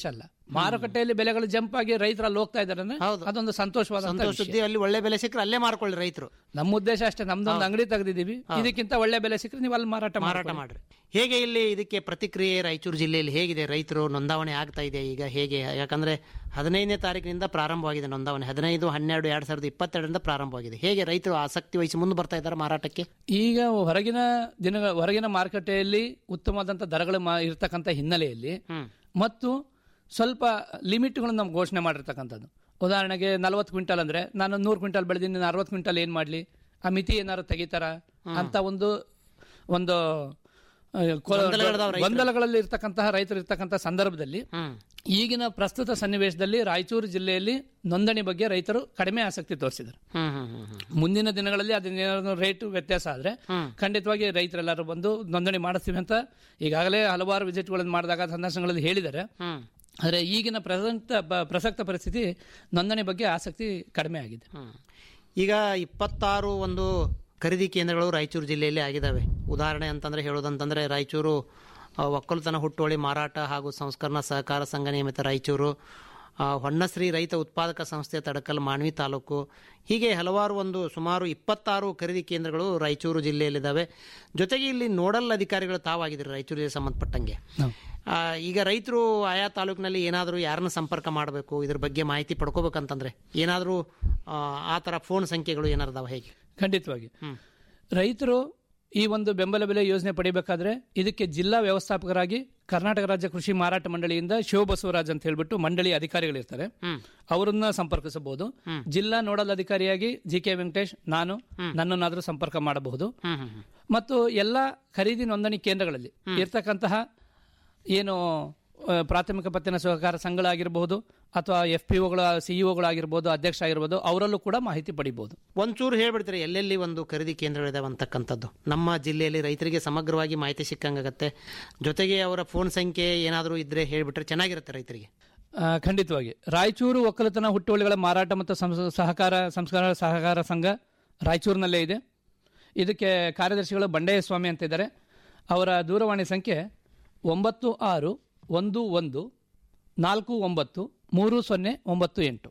ಮಾರುಕಟ್ಟೆಯಲ್ಲಿ ಬೆಲೆಗಳು ಜಂಪ್ ಆಗಿ ರೈತರಲ್ಲಿ ಹೋಗ್ತಾ ಇದ್ದಾರೆ ಅಂದ್ರೆ ಅದೊಂದು ಸಂತೋಷವಾದ ಸಂತೋಷ ಸುದ್ದಿ ಅಲ್ಲಿ ಒಳ್ಳೆ ಬೆಲೆ ಸಿಕ್ಕರೆ ಅಲ್ಲೇ ಮಾರ್ಕೊಳ್ಳಿ ರೈತರು ನಮ್ಮ ಉದ್ದೇಶ ಅಷ್ಟೇ ನಮ್ದೊಂದು ಅಂಗಡಿ ತೆಗೆದಿದ್ದೀವಿ ಹೌದು. ಇದಕ್ಕಿಂತ ಒಳ್ಳೆ ಬೆಲೆ ಸಿಕ್ಕರೆ ನೀವು ಅಲ್ಲಿ ಮಾರಾಟ ಮಾರಾಟ ಮಾಡ್ಕೊಳ್ಳಿ. ಮಾಡ್ರಿ ಹೇಗೆ ಇಲ್ಲಿ ಇದಕ್ಕೆ ಪ್ರತಿಕ್ರಿಯೆ ರಾಯಚೂರು ಜಿಲ್ಲೆಯಲ್ಲಿ ಹೇಗಿದೆ ರೈತರು ನೋಂದಾವಣೆ ಆಗ್ತಾ ಇದೆ ಈಗ ಹೇಗೆ ಯಾಕಂದ್ರೆ ಹದಿನೈದನೇ ತಾರೀಕಿನಿಂದ ಪ್ರಾರಂಭವಾಗಿದೆ ನೋಂದಾವಣೆ ಹದಿನೈದು ಹನ್ನೆರಡು ಎರಡ್ ಸಾವಿರದ ಇಪ್ಪತ್ತೆರಡರಿಂದ ಪ್ರಾರಂಭವಾಗಿದೆ ಹೇಗೆ ರೈತರು ಆಸಕ್ತಿ ವಹಿಸಿ ಮುಂದೆ ಬರ್ತಾ ಇದ್ದಾರೆ ಮಾರಾಟಕ್ಕೆ ಈಗ ಹೊರಗಿನ ದಿನಗಳ ಹೊರಗಿನ ಮಾರುಕಟ್ಟೆಯಲ್ಲಿ ಉತ್ತಮವಾದಂಥ ದರಗಳು ಮಾ- ಇರ್ತಕ್ಕಂಥ ಹಿನ್ನೆಲೆಯಲ್ಲಿ ಮತ್ತು ಸ್ವಲ್ಪ ಲಿಮಿಟ್ಗಳನ್ನು ನಾವು ಘೋಷಣೆ ಮಾಡಿರ್ತಕ್ಕಂಥದ್ದು ಉದಾಹರಣೆಗೆ ನಲವತ್ತು ಕ್ವಿಂಟಲ್ ಅಂದ್ರೆ ನಾನು ನೂರು ಕ್ವಿಂಟಲ್ ಬೆಳೆದಿನಿ ನಾನು ಅರವತ್ತು ಕ್ವಿಂಟಲ್ ಏನು ಮಾಡಲಿ ಆ ಮಿತಿ ಏನಾದ್ರು ತೆಗಿತಾರ ಅಂತ ಒಂದು ಒಂದು ಆ, ಕೊ- ಗೊಂದಲಗಳಿದಾವ್ ರೈತರು. ಗೊಂದಲಗಳಲ್ಲಿ ಇರ್ತಕ್ಕಂತಹ ರೈತರು ಇರ್ತಕ್ಕಂಥ ಸಂದರ್ಭದಲ್ಲಿ ಈಗಿನ ಪ್ರಸ್ತುತ ಸನ್ನಿವೇಶದಲ್ಲಿ ರಾಯಚೂರು ಜಿಲ್ಲೆಯಲ್ಲಿ ನೋಂದಣಿ ಬಗ್ಗೆ ರೈತರು ಕಡಿಮೆ ಆಸಕ್ತಿ ತೋರಿಸಿದ್ದಾರೆ ಹ್ಮ್ ಹ್ಮ್ ಹ್ಮ್ ಹ್ಮ್ ಮುಂದಿನ ದಿನಗಳಲ್ಲಿ ಅದನ್ನೇನಾದ್ರು ರೇಟ್ ವ್ಯತ್ಯಾಸ ಆದ್ರೆ ಖಂಡಿತವಾಗಿ ರೈತರೆಲ್ಲರೂ ಬಂದು ನೋಂದಣಿ ಮಾಡಿಸ್ತೀವಿ ಅಂತ ಈಗಾಗಲೇ ಹಲವಾರು ವಿಸಿಟ್ಗಳನ್ನು ಮಾಡಿದಾಗ ಸಂದರ್ಶನಗಳಲ್ಲಿ ಹೇಳಿದ್ದಾರೆ ಆದರೆ ಈಗಿನ ಪ್ರೆಸೆಂಟ್ ಪ್ರಸಕ್ತ ಪರಿಸ್ಥಿತಿ ನೋಂದಣಿ ಬಗ್ಗೆ ಆಸಕ್ತಿ ಕಡಿಮೆ ಆಗಿದೆ ಈಗ ಇಪ್ಪತ್ತಾರು ಒಂದು ಖರೀದಿ ಕೇಂದ್ರಗಳು ರಾಯಚೂರು ಜಿಲ್ಲೆಯಲ್ಲಿ ಆಗಿದ್ದಾವೆ ಉದಾಹರಣೆ ಅಂತಂದ್ರೆ ಹೇಳೋದಂತಂದ್ರೆ ರಾಯಚೂರು ಆ, ಒಕ್ಕಲುತನ ಹುಟ್ಟುವಳಿ ಮಾರಾಟ ಹಾಗೂ ಸಂಸ್ಕರಣಾ ಸಹಕಾರ ಸಂಘ ನಿಯಮಿತ ರಾಯಚೂರು ಆ, ಹೊನ್ನಶ್ರೀ ರೈತ ಉತ್ಪಾದಕ ಸಂಸ್ಥೆ ತಡಕಲ್ ಮಾನ್ವಿ ತಾಲೂಕು ಹೀಗೆ ಹಲವಾರು ಒಂದು ಸುಮಾರು ಇಪ್ಪತ್ತಾರು ಖರೀದಿ ಕೇಂದ್ರಗಳು ರಾಯಚೂರು ಜಿಲ್ಲೆಯಲ್ಲಿದ್ದಾವೆ ಜೊತೆಗೆ ಇಲ್ಲಿ ನೋಡಲ್ ಅಧಿಕಾರಿಗಳು ತಾವಾಗಿದ್ದಾರೆ ರಾಯಚೂರಿಗೆ ಸಂಬಂಧಪಟ್ಟಂಗೆ ಆ, ಈಗ ರೈತರು ಆಯಾ ತಾಲೂಕಿನಲ್ಲಿ ಏನಾದರೂ ಯಾರನ್ನ ಸಂಪರ್ಕ ಮಾಡಬೇಕು ಇದ್ರ ಬಗ್ಗೆ ಮಾಹಿತಿ ಪಡ್ಕೋಬೇಕಂತಂದ್ರೆ ಏನಾದರೂ ಆ ಥರ ಫೋನ್ ಸಂಖ್ಯೆಗಳು ಏನಾರು ಅದಾವ ಹೇಗೆ ಖಂಡಿತವಾಗಿ ರೈತರು ಈ ಒಂದು ಬೆಂಬಲ ಬೆಲೆ ಯೋಜನೆ ಪಡಿಬೇಕಾದ್ರೆ ಇದಕ್ಕೆ ಜಿಲ್ಲಾ ವ್ಯವಸ್ಥಾಪಕರಾಗಿ ಕರ್ನಾಟಕ ರಾಜ್ಯ ಕೃಷಿ ಮಾರಾಟ ಮಂಡಳಿಯಿಂದ ಶಿವಬಸವರಾಜ್ ಅಂತ ಹೇಳ್ಬಿಟ್ಟು ಮಂಡಳಿ ಅಧಿಕಾರಿಗಳಿರ್ತಾರೆ ಅವರನ್ನ ಸಂಪರ್ಕಿಸಬಹುದು ಜಿಲ್ಲಾ ನೋಡಲ್ ಅಧಿಕಾರಿಯಾಗಿ ಜಿ ಕೆ ವೆಂಕಟೇಶ್ ನಾನು ನನ್ನನ್ನಾದ್ರೂ ಸಂಪರ್ಕ ಮಾಡಬಹುದು ಮತ್ತು ಎಲ್ಲ ಖರೀದಿ ನೋಂದಣಿ ಕೇಂದ್ರಗಳಲ್ಲಿ ಇರ್ತಕ್ಕಂತಹ ಏನು ಆ, ಪ್ರಾಥಮಿಕ ಪತ್ತಿನ ಸಹಕಾರ ಸಂಘಗಳಾಗಿರಬಹುದು ಅಥವಾ ಎಫ್ ಪಿ ಒಗಳ ಸಿಇಒಗಳಾಗಿರ್ಬೋದು ಅಧ್ಯಕ್ಷ ಆಗಿರ್ಬೋದು ಅವರಲ್ಲೂ ಕೂಡ ಮಾಹಿತಿ ಪಡಿಬಹುದು ಒಂಚೂರು ಹೇಳ್ಬಿಡ್ತೀರಿ ಎಲ್ಲೆಲ್ಲಿ ಒಂದು ಖರೀದಿ ಕೇಂದ್ರಗಳಿದಾವೆ ಅಂತಕ್ಕಂಥದ್ದು ನಮ್ಮ ಜಿಲ್ಲೆಯಲ್ಲಿ ರೈತರಿಗೆ ಸಮಗ್ರವಾಗಿ ಮಾಹಿತಿ ಸಿಕ್ಕಂಗಾಗತ್ತೆ ಜೊತೆಗೆ ಅವರ ಫೋನ್ ಸಂಖ್ಯೆ ಏನಾದರೂ ಇದ್ರೆ ಹೇಳ್ಬಿಟ್ರೆ ಚೆನ್ನಾಗಿರುತ್ತೆ ರೈತರಿಗೆ ಆ, ಖಂಡಿತವಾಗಿ ರಾಯಚೂರು ಒಕ್ಕಲುತನ ಹುಟ್ಟುವಳಿಗಳ ಮಾರಾಟ ಮತ್ತು ಸಂಸ- ಸಹಕಾರ ಸಂಸ್ಕಾರ ಸಹಕಾರ ಸಂಘ ರಾಯಚೂರಿನಲ್ಲೇ ಇದೆ ಇದಕ್ಕೆ ಕಾರ್ಯದರ್ಶಿಗಳು ಬಂಡೆಯ ಸ್ವಾಮಿ ಅಂತ ಇದ್ದಾರೆ ಅವರ ದೂರವಾಣಿ ಸಂಖ್ಯೆ ಒಂಬತ್ತು ಆರು ಒಂದು ಒಂದು ನಾಲ್ಕು ಒಂಬತ್ತು ಮೂರು ಸೊನ್ನೆ ಒಂಬತ್ತು ಎಂಟು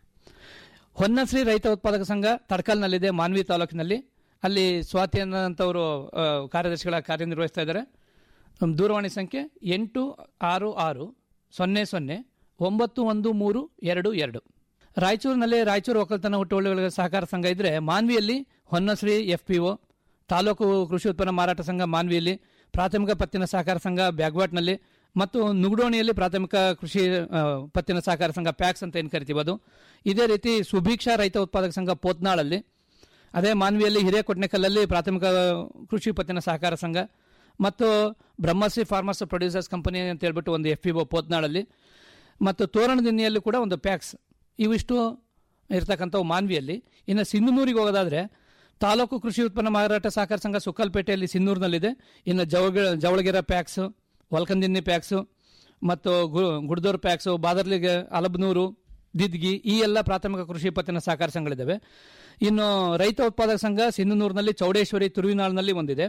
ಹೊನ್ನಶ್ರೀ ರೈತ ಉತ್ಪಾದಕ ಸಂಘ ತಡ್ಕಲ್ನಲ್ಲಿದೆ ಮಾನ್ವಿ ತಾಲೂಕಿನಲ್ಲಿ ಅಲ್ಲಿ ಸ್ವಾತಿ ಅನ್ನೋಂಥವರು ಆ, ಕಾರ್ಯದರ್ಶಿಗಳ ಕಾರ್ಯನಿರ್ವಹಿಸ್ತಾ ಇದ್ದಾರೆ ನಮ್ಮ ದೂರವಾಣಿ ಸಂಖ್ಯೆ ಎಂಟು ಆರು ಆರು ಸೊನ್ನೆ ಸೊನ್ನೆ ಒಂಬತ್ತು ಒಂದು ಮೂರು ಎರಡು ಎರಡು ರಾಯಚೂರಿನಲ್ಲಿ ರಾಯಚೂರು ಒಕ್ಕಲ್ತನ ಹುಟ್ಟುವಳಿಗಳ ಸಹಕಾರ ಸಂಘ ಇದ್ರೆ ಮಾನ್ವಿಯಲ್ಲಿ Honnashri F P O taluk ಕೃಷಿ ಉತ್ಪನ್ನ ಮಾರಾಟ ಸಂಘ ಮಾನ್ವಿಯಲ್ಲಿ ಪ್ರಾಥಮಿಕ ಪತ್ತಿನ ಸಹಕಾರ ಸಂಘ ಬ್ಯಾಗ್ವಾಟ್ನಲ್ಲಿ ಮತ್ತು ನುಗ್ಡೋಣಿಯಲ್ಲಿ ಪ್ರಾಥಮಿಕ ಕೃಷಿ ಆ, ಪತ್ತಿನ ಸಹಕಾರ ಸಂಘ ಪ್ಯಾಕ್ಸ್ ಅಂತ ಏನು ಕರಿತೀವಿ ಅದು ಇದೇ ರೀತಿ ಸುಭೀಕ್ಷಾ ರೈತ ಉತ್ಪಾದಕ ಸಂಘ ಪೋತ್ನಾಳಲ್ಲಿ ಅದೇ ಮಾನ್ವಿಯಲ್ಲಿ ಹಿರೇಕೊಟ್ನೆಕಲ್ಲಲ್ಲಿ ಪ್ರಾಥಮಿಕ ಕೃಷಿ ಪತ್ತಿನ ಸಹಕಾರ ಸಂಘ ಮತ್ತು ಬ್ರಹ್ಮಶ್ರೀ ಫಾರ್ಮರ್ಸ್ ಪ್ರೊಡ್ಯೂಸರ್ಸ್ ಕಂಪನಿ ಅಂತ ಹೇಳ್ಬಿಟ್ಟು ಒಂದು ಎಫ್ ಪಿ ಒ ಪೋತ್ನಾಳಲ್ಲಿ ಮತ್ತು ತೋರಣದಿನ್ನಿಯಲ್ಲಿ ಕೂಡ ಒಂದು ಪ್ಯಾಕ್ಸ್ ಇವಿಷ್ಟು ಇರ್ತಕ್ಕಂಥವು ಮಾನ್ವಿಯಲ್ಲಿ ಇನ್ನು ಸಿಂಧನೂರಿಗೆ ಹೋಗೋದಾದ್ರೆ ತಾಲೂಕು ಕೃಷಿ ಉತ್ಪನ್ನ ಮಾರಾಟ ಸಹಕಾರ ಸಂಘ ಸುಕ್ಕಲ್ಪೇಟೆಯಲ್ಲಿ ಸಿನ್ನೂರಿನಲ್ಲಿದೆ ಇನ್ನು ಜವಗ ಜವಳಗೆರೆ ಪ್ಯಾಕ್ಸು ಒಲ್ಕಂದಿನ್ನಿ ಪ್ಯಾಕ್ಸು ಮತ್ತು ಗು- ಗುಡ್ದೂರು ಪ್ಯಾಕ್ಸು ಬಾದರ್ಲಿಗೆ ಅಲಬನೂರು ದಿದ್ಗಿ ಈ ಎಲ್ಲ ಪ್ರಾಥಮಿಕ ಕೃಷಿ ಪತ್ತಿನ ಸಹಕಾರ ಸಂಘಗಳಿದ್ದಾವೆ ಇನ್ನು ರೈತ ಉತ್ಪಾದಕ ಸಂಘ ಸಿಂಧನೂರಿನಲ್ಲಿ ಚೌಡೇಶ್ವರಿ ತುರುವಿನಾಳ್ನಲ್ಲಿ ಒಂದಿದೆ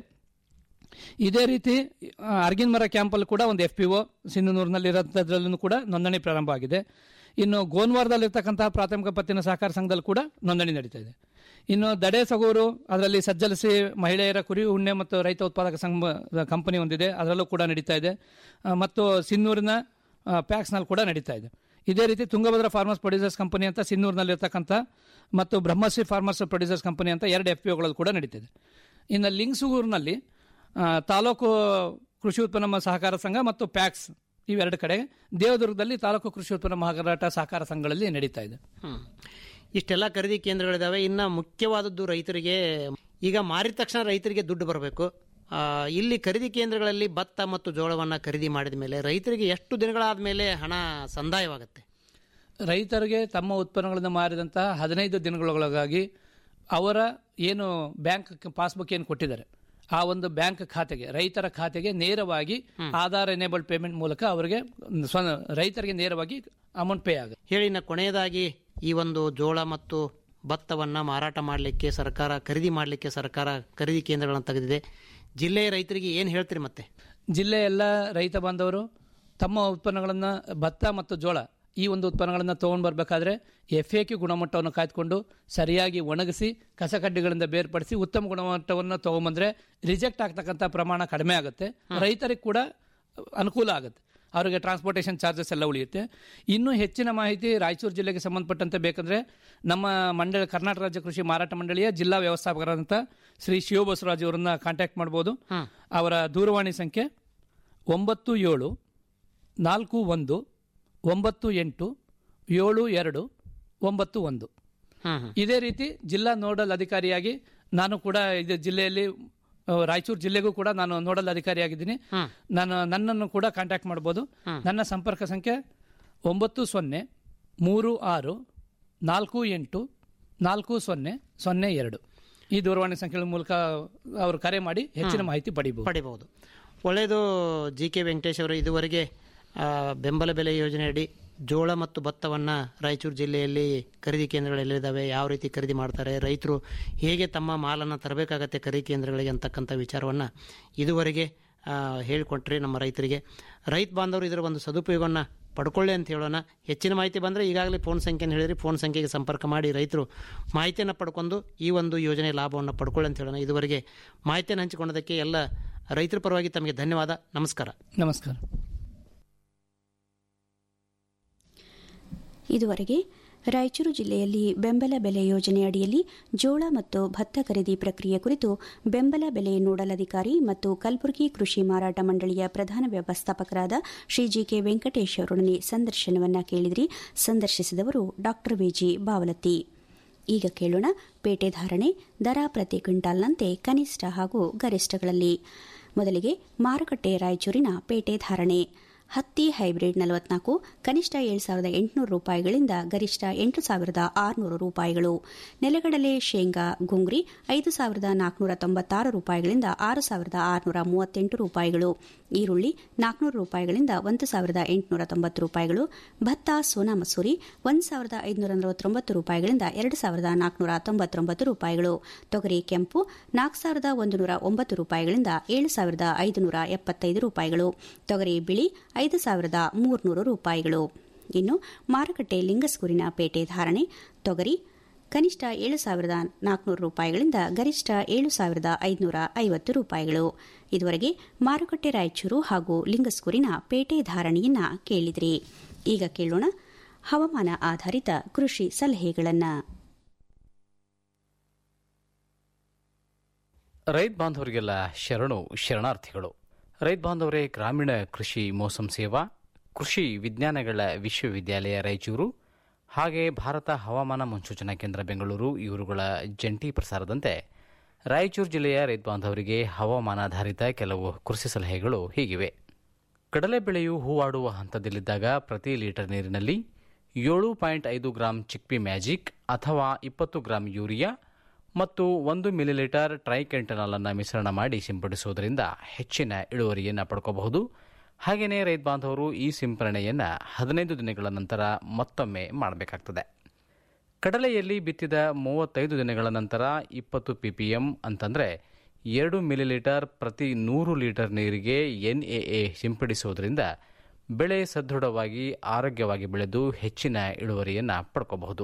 ಇದೇ ರೀತಿ ಆ, ಅರ್ಗಿನ್ ಮರ ಕ್ಯಾಂಪಲ್ಲಿ ಕೂಡ ಒಂದು ಎಫ್ ಪಿ ಒ ಸಿಂಧನೂರಿನಲ್ಲಿ ಇರೋದ್ರಲ್ಲೂ ಕೂಡ ನೋಂದಣಿ ಪ್ರಾರಂಭ ಆಗಿದೆ ಇನ್ನು ಗೋನ್ವಾರದಲ್ಲಿರ್ತಕ್ಕಂತಹ ಪ್ರಾಥಮಿಕ ಪತ್ತಿನ ಸಹಕಾರ ಸಂಘದಲ್ಲಿ ಕೂಡ ನೋಂದಣಿ ನಡೀತಾ ಇದೆ ಇನ್ನು ದಡೆ ಸಗೂರು ಅದರಲ್ಲಿ ಸಜ್ಜಲಿಸಿ ಮಹಿಳೆಯರ ಕುರಿ ಉಣ್ಣೆ ಮತ್ತು ರೈತ ಉತ್ಪಾದಕ ಸಂಘ ಕಂಪನಿ ಒಂದಿದೆ ಅದರಲ್ಲೂ ಕೂಡ ನಡೀತಾ ಇದೆ ಆ, ಮತ್ತು ಸಿನ್ನೂರಿನ ಆ, ಪ್ಯಾಕ್ಸ್ನಲ್ಲಿ ಕೂಡ ನಡೀತಾ ಇದೆ ಇದೇ ರೀತಿ ತುಂಗಭದ್ರಾ ಫಾರ್ಮರ್ಸ್ ಪ್ರೊಡ್ಯೂಸರ್ಸ್ ಕಂಪನಿ ಅಂತ ಸಿನ್ನೂರಿನಲ್ಲಿ ಇರ್ತಕ್ಕಂಥ ಮತ್ತು ಬ್ರಹ್ಮಶ್ರೀ ಫಾರ್ಮರ್ಸ್ ಪ್ರೊಡ್ಯೂಸರ್ಸ್ ಕಂಪನಿ ಅಂತ ಎರಡು ಎಫ್ ಪಿ ಒಗಳಲ್ಲಿ ಕೂಡ ನಡೀತಿದೆ ಇನ್ನು ಲಿಂಗ್ಸುಗೂರಿನಲ್ಲಿ ಆ, ತಾಲೂಕು ಕೃಷಿ ಉತ್ಪನ್ನ ಸಹಕಾರ ಸಂಘ ಮತ್ತು ಪ್ಯಾಕ್ಸ್ ಇವೆರಡು ಕಡೆ ದೇವದುರ್ಗದಲ್ಲಿ ತಾಲೂಕು ಕೃಷಿ ಉತ್ಪನ್ನ ಮಾರಾಟ ಸಹಕಾರ ಸಂಘಗಳಲ್ಲಿ ನಡೀತಾ ಇದೆ ಹ್ಮ್. ಇಷ್ಟೆಲ್ಲ ಖರೀದಿ ಕೇಂದ್ರಗಳಿದಾವೆ ಇನ್ನು ಮುಖ್ಯವಾದದ್ದು ರೈತರಿಗೆ ಈಗ ಮಾರಿದ ತಕ್ಷಣ ರೈತರಿಗೆ ದುಡ್ಡು ಬರಬೇಕು ಆ, ಇಲ್ಲಿ ಖರೀದಿ ಕೇಂದ್ರಗಳಲ್ಲಿ ಭತ್ತ ಮತ್ತು ಜೋಳವನ್ನು ಖರೀದಿ ಮಾಡಿದ ಮೇಲೆ ರೈತರಿಗೆ ಎಷ್ಟು ದಿನಗಳಾದ ಮೇಲೆ ಹಣ ಸಂದಾಯವಾಗುತ್ತೆ ರೈತರಿಗೆ ತಮ್ಮ ಉತ್ಪನ್ನಗಳನ್ನು ಮಾರಿದಂತಹ ಹದಿನೈದು ದಿನಗಳೊಳಗಾಗಿ ಅವರ ಏನು ಬ್ಯಾಂಕ್ ಪಾಸ್ಬುಕ್ ಏನು ಕೊಟ್ಟಿದ್ದಾರೆ ಆ ಒಂದು ಬ್ಯಾಂಕ್ ಖಾತೆಗೆ ರೈತರ ಖಾತೆಗೆ ನೇರವಾಗಿ ಆಧಾರ್ ಎನೇಬಲ್ಡ್ ಪೇಮೆಂಟ್ ಮೂಲಕ ಅವರಿಗೆ ಸ್ವ ರೈತರಿಗೆ ನೇರವಾಗಿ ಅಮೌಂಟ್ ಪೇ ಆಗುತ್ತೆ ಹೇಳಿ ಇನ್ನು ಕೊನೆಯದಾಗಿ ಈ ಒಂದು ಜೋಳ ಮತ್ತು ಭತ್ತವನ್ನು ಮಾರಾಟ ಮಾಡಲಿಕ್ಕೆ ಸರ್ಕಾರ ಖರೀದಿ ಮಾಡಲಿಕ್ಕೆ ಸರ್ಕಾರ ಖರೀದಿ ಕೇಂದ್ರಗಳನ್ನು ತೆಗೆದಿದೆ ಜಿಲ್ಲೆಯ ರೈತರಿಗೆ ಏನು ಹೇಳ್ತೀರಿ ಮತ್ತೆ ಜಿಲ್ಲೆಯ ಎಲ್ಲ ರೈತ ಬಾಂಧವರು ತಮ್ಮ ಉತ್ಪನ್ನಗಳನ್ನು ಭತ್ತ ಮತ್ತು ಜೋಳ ಈ ಒಂದು ಉತ್ಪನ್ನಗಳನ್ನು ತೊಗೊಂಡು ಬರಬೇಕಾದ್ರೆ ಎಫ್ ಎ ಕ್ಯೂ ಗುಣಮಟ್ಟವನ್ನು ಕಾಯ್ದುಕೊಂಡು ಸರಿಯಾಗಿ ಒಣಗಿಸಿ ಕಸಕಡ್ಡಿಗಳಿಂದ ಬೇರ್ಪಡಿಸಿ ಉತ್ತಮ ಗುಣಮಟ್ಟವನ್ನು ತೊಗೊಂಬಂದ್ರೆ ರಿಜೆಕ್ಟ್ ಆಗ್ತಕ್ಕಂಥ ಪ್ರಮಾಣ ಕಡಿಮೆ ಆಗುತ್ತೆ ರೈತರಿಗೆ ಕೂಡ ಅನುಕೂಲ ಆಗುತ್ತೆ ಅವರಿಗೆ ಟ್ರಾನ್ಸ್ಪೋರ್ಟೇಷನ್ ಚಾರ್ಜಸ್ ಎಲ್ಲ ಉಳಿಯುತ್ತೆ ಇನ್ನೂ ಹೆಚ್ಚಿನ ಮಾಹಿತಿ ರಾಯಚೂರು ಜಿಲ್ಲೆಗೆ ಸಂಬಂಧಪಟ್ಟಂತೆ ಬೇಕಂದ್ರೆ ನಮ್ಮ ಮಂಡಳಿ ಕರ್ನಾಟಕ ರಾಜ್ಯ ಕೃಷಿ ಮಾರಾಟ ಮಂಡಳಿಯ ಜಿಲ್ಲಾ ವ್ಯವಸ್ಥಾಪಕರಾದಂಥ ಶ್ರೀ ಶಿವ ಬಸವರಾಜ್ ಅವರನ್ನ ಕಾಂಟ್ಯಾಕ್ಟ್ ಮಾಡ್ಬೋದು ಅವರ ದೂರವಾಣಿ ಸಂಖ್ಯೆ ಒಂಬತ್ತು ಏಳು ನಾಲ್ಕು ಒಂದು ಒಂಬತ್ತು ಎಂಟು ಏಳು ಎರಡು ಒಂಬತ್ತು ಒಂದು ಇದೇ ರೀತಿ ಜಿಲ್ಲಾ ನೋಡಲ್ ಅಧಿಕಾರಿಯಾಗಿ ನಾನು ಕೂಡ ಇದು ಜಿಲ್ಲೆಯಲ್ಲಿ ಆ, ರಾಯಚೂರು ಜಿಲ್ಲೆಗೂ ಕೂಡ ನಾನು ನೋಡಲ್ ಅಧಿಕಾರಿಯಾಗಿದ್ದೀನಿ ನಾನು ನನ್ನನ್ನು ಕೂಡ ಕಾಂಟ್ಯಾಕ್ಟ್ ಮಾಡ್ಬೋದು ನನ್ನ ಸಂಪರ್ಕ ಸಂಖ್ಯೆ ಒಂಬತ್ತು ಸೊನ್ನೆ ಮೂರು ಆರು ನಾಲ್ಕು ಎಂಟು ನಾಲ್ಕು ಸೊನ್ನೆ ಸೊನ್ನೆ ಎರಡು ಈ ದೂರವಾಣಿ ಸಂಖ್ಯೆಗಳ ಮೂಲಕ ಅವರು ಕರೆ ಮಾಡಿ ಹೆಚ್ಚಿನ ಮಾಹಿತಿ ಪಡಿಬಹುದು ಪಡಿಬಹುದು ಒಳ್ಳೆಯದು ಜಿ ಕೆ ವೆಂಕಟೇಶ್ ಅವರು ಇದುವರೆಗೆ ಆ, ಬೆಂಬಲ ಬೆಲೆ ಯೋಜನೆಯಡಿ ಜೋಳ ಮತ್ತು ಭತ್ತವನ್ನು ರಾಯಚೂರು ಜಿಲ್ಲೆಯಲ್ಲಿ ಖರೀದಿ ಕೇಂದ್ರಗಳೆಲ್ಲಿದ್ದಾವೆ ಯಾವ ರೀತಿ ಖರೀದಿ ಮಾಡ್ತಾರೆ ರೈತರು ಹೇಗೆ ತಮ್ಮ ಮಾಲನ್ನು ತರಬೇಕಾಗತ್ತೆ ಖರೀದಿ ಕೇಂದ್ರಗಳಿಗೆ ಅಂತಕ್ಕಂಥ ವಿಚಾರವನ್ನು ಇದುವರೆಗೆ ಆ, ಹೇಳಿಕೊಟ್ರಿ ನಮ್ಮ ರೈತರಿಗೆ ರೈತ ಬಾಂಧವರು ಇದರ ಒಂದು ಸದುಪಯೋಗವನ್ನು ಪಡ್ಕೊಳ್ಳಿ ಅಂತ ಹೇಳೋಣ ಹೆಚ್ಚಿನ ಮಾಹಿತಿ ಬಂದರೆ ಈಗಾಗಲೇ ಫೋನ್ ಸಂಖ್ಯೆಯನ್ನು ಹೇಳಿದ್ರಿ ಫೋನ್ ಸಂಖ್ಯೆಗೆ ಸಂಪರ್ಕ ಮಾಡಿ ರೈತರು ಮಾಹಿತಿಯನ್ನು ಪಡ್ಕೊಂಡು ಈ ಒಂದು ಯೋಜನೆ ಲಾಭವನ್ನು ಪಡ್ಕೊಳ್ಳಿ ಅಂತ ಹೇಳೋಣ ಇದುವರೆಗೆ ಮಾಹಿತಿಯನ್ನು ಹಂಚಿಕೊಂಡದಕ್ಕೆ ಎಲ್ಲ ರೈತರ ಪರವಾಗಿ ತಮಗೆ ಧನ್ಯವಾದ ನಮಸ್ಕಾರ ನಮಸ್ಕಾರ ಇದುವರೆಗೆ ರಾಯಚೂರು ಜಿಲ್ಲೆಯಲ್ಲಿ ಬೆಂಬಲ ಬೆಲೆ ಯೋಜನೆ ಅಡಿಯಲ್ಲಿ ಜೋಳ ಮತ್ತು ಭತ್ತ ಖರೀದಿ ಪ್ರಕ್ರಿಯೆ ಕುರಿತು ಬೆಂಬಲ ಬೆಲೆ ನೋಡಲ್ ಅಧಿಕಾರಿ ಮತ್ತು ಕಲಬುರಗಿ ಕೃಷಿ ಮಾರಾಟ ಮಂಡಳಿಯ ಪ್ರಧಾನ ವ್ಯವಸ್ಥಾಪಕರಾದ ಶ್ರೀ ಜಿ ಕೆ ವೆಂಕಟೇಶ್ ಅವರೊಡನೆ ಸಂದರ್ಶನವನ್ನ ಕೇಳಿದ್ರಿ ಸಂದರ್ಶಿಸಿದವರು ಡಾ ವಿಜಿ ಬಾವಲತ್ತಿ ಈಗ ಕೇಳೋಣ ಪೇಟೆ ಧಾರಣೆ ದರ ಪ್ರತಿ ಕ್ವಿಂಟಾಲ್ನಂತೆ ಕನಿಷ್ಠ ಹಾಗೂ ಗರಿಷ್ಠಗಳಲ್ಲಿ ಮೊದಲಿಗೆ ಮಾರುಕಟ್ಟೆ ರಾಯಚೂರಿನ ಪೇಟೆ ಧಾರಣೆ ಹತ್ತಿ ಹೈಬ್ರಿಡ್ ನಲವತ್ನಾಲ್ಕು ಕನಿಷ್ಠ ಏಳು ಸಾವಿರದ ಎಂಟುನೂರು ರೂಪಾಯಿಗಳಿಂದ ಗರಿಷ್ಠ ಎಂಟು ಸಾವಿರದ ಆರುನೂರು ರೂಪಾಯಿಗಳು ನೆಲಗಡಲೆ ಶೇಂಗಾ ಗುಂಗ್ರಿ ಐದು ಸಾವಿರದ ನಾಲ್ಕುನೂರ ತೊಂಬತ್ತಾರು ರೂಪಾಯಿಗಳಿಂದ ಆರು ಸಾವಿರದ ಆರುನೂರ ಮೂವತ್ತೆಂಟು ರೂಪಾಯಿಗಳು ಈರುಳ್ಳಿ ನಾಲ್ಕುನೂರು ರೂಪಾಯಿಗಳಿಂದ ಒಂದು ಸಾವಿರದ ಎಂಟುನೂರ ತೊಂಬತ್ತು ರೂಪಾಯಿಗಳು ಭತ್ತ ಸೋನಾ ಮಸೂರಿ ಒಂದು ಸಾವಿರದ ಐದುನೂರ ನಲವತ್ತೊಂಬತ್ತು ರೂಪಾಯಿಗಳಿಂದ ಎರಡು ಸಾವಿರದ ನಾಲ್ಕುನೂರ ತೊಂಬತ್ತೊಂಬತ್ತು ರೂಪಾಯಿಗಳು ತೊಗರಿ ಕೆಂಪು ನಾಲ್ಕು ಸಾವಿರದ ಒಂದು ನೂರ ಒಂಬತ್ತು ರೂಪಾಯಿಗಳಿಂದ ಏಳು ಸಾವಿರದ ಐದುನೂರ ಎಪ್ಪತ್ತೈದು ರೂಪಾಯಿಗಳು ತೊಗರಿ ಬಿಳಿ ಐದು ಸಾವಿರದ ಮೂರುನೂರು ರೂಪಾಯಿಗಳು ಇನ್ನು ಮಾರುಕಟ್ಟೆ ಲಿಂಗಸ್ಕೂರಿನ ಪೇಟೆ ಧಾರಣೆ ತೊಗರಿ ಕನಿಷ್ಠ ಏಳು ಸಾವಿರದ ನಾಲ್ಕುನೂರು ರೂಪಾಯಿಗಳಿಂದ ಗರಿಷ್ಠ ಏಳು ಸಾವಿರದ ಐದುನೂರ ಐವತ್ತು ರೂಪಾಯಿಗಳು ಇದುವರೆಗೆ ಮಾರುಕಟ್ಟೆ ರಾಯಚೂರು ಹಾಗೂ ಲಿಂಗಸ್ಕೂರಿನ ಪೇಟೆ ಧಾರಣೆಯನ್ನ ಕೇಳಿದ್ರಿ ಈಗ ಕೇಳೋಣ ಹವಾಮಾನ ಆಧಾರಿತ ಕೃಷಿ ಸಲಹೆಗಳನ್ನು ರೈತ ಬಾಂಧವರಿಗೆಲ್ಲ ಶರಣು ಶರಣಾರ್ಥಿಗಳು ರೈತ ಬಾಂಧವರೇ ಗ್ರಾಮೀಣ ಕೃಷಿ ಮೋಸಂ ಸೇವಾ ಕೃಷಿ ವಿಜ್ಞಾನಗಳ ವಿಶ್ವವಿದ್ಯಾಲಯ ರಾಯಚೂರು ಹಾಗೆ ಭಾರತ ಹವಾಮಾನ ಮುನ್ಸೂಚನಾ ಕೇಂದ್ರ ಬೆಂಗಳೂರು ಇವರುಗಳ ಜಂಟಿ ಪ್ರಸಾರದಂತೆ ರಾಯಚೂರು ಜಿಲ್ಲೆಯ ರೈತ ಬಾಂಧವರಿಗೆ ಹವಾಮಾನಾಧಾರಿತ ಕೆಲವು ಕೃಷಿ ಸಲಹೆಗಳು ಹೀಗಿವೆ ಕಡಲೆ ಬೆಳೆಯು ಹೂವಾಡುವ ಹಂತದಲ್ಲಿದ್ದಾಗ ಪ್ರತಿ ಲೀಟರ್ ನೀರಿನಲ್ಲಿ ಏಳು ಪಾಯಿಂಟ್ ಐದು ಗ್ರಾಂ ಚಿಕ್ಪಿ ಮ್ಯಾಜಿಕ್ ಅಥವಾ ಇಪ್ಪತ್ತು ಗ್ರಾಂ ಯೂರಿಯಾ ಮತ್ತು ಒಂದು ಮಿಲಿಲೀಟರ್ ಟ್ರೈಕೆಂಟನಾಲ್ ಅನ್ನು ಮಿಶ್ರಣ ಮಾಡಿ ಸಿಂಪಡಿಸುವುದರಿಂದ ಹೆಚ್ಚಿನ ಇಳುವರಿಯನ್ನು ಪಡ್ಕೋಬಹುದು ಹಾಗೆಯೇ ರೈತ ಬಾಂಧವರು ಈ ಸಿಂಪರಣೆಯನ್ನು ಹದಿನೈದು ದಿನಗಳ ನಂತರ ಮತ್ತೊಮ್ಮೆ ಮಾಡಬೇಕಾಗ್ತದೆ ಕಡಲೆಯಲ್ಲಿ ಬಿತ್ತಿದ ಮೂವತ್ತೈದು ದಿನಗಳ ನಂತರ ಇಪ್ಪತ್ತು ಪಿಪಿಎಂ ಅಂತಂದರೆ ಎರಡು ಮಿಲಿಲೀಟರ್ ಪ್ರತಿ ನೂರು ಲೀಟರ್ ನೀರಿಗೆ ಎನ್ಎಎ ಸಿಂಪಡಿಸುವುದರಿಂದ ಬೆಳೆ ಸದೃಢವಾಗಿ ಆರೋಗ್ಯವಾಗಿ ಬೆಳೆದು ಹೆಚ್ಚಿನ ಇಳುವರಿಯನ್ನು ಪಡ್ಕೋಬಹುದು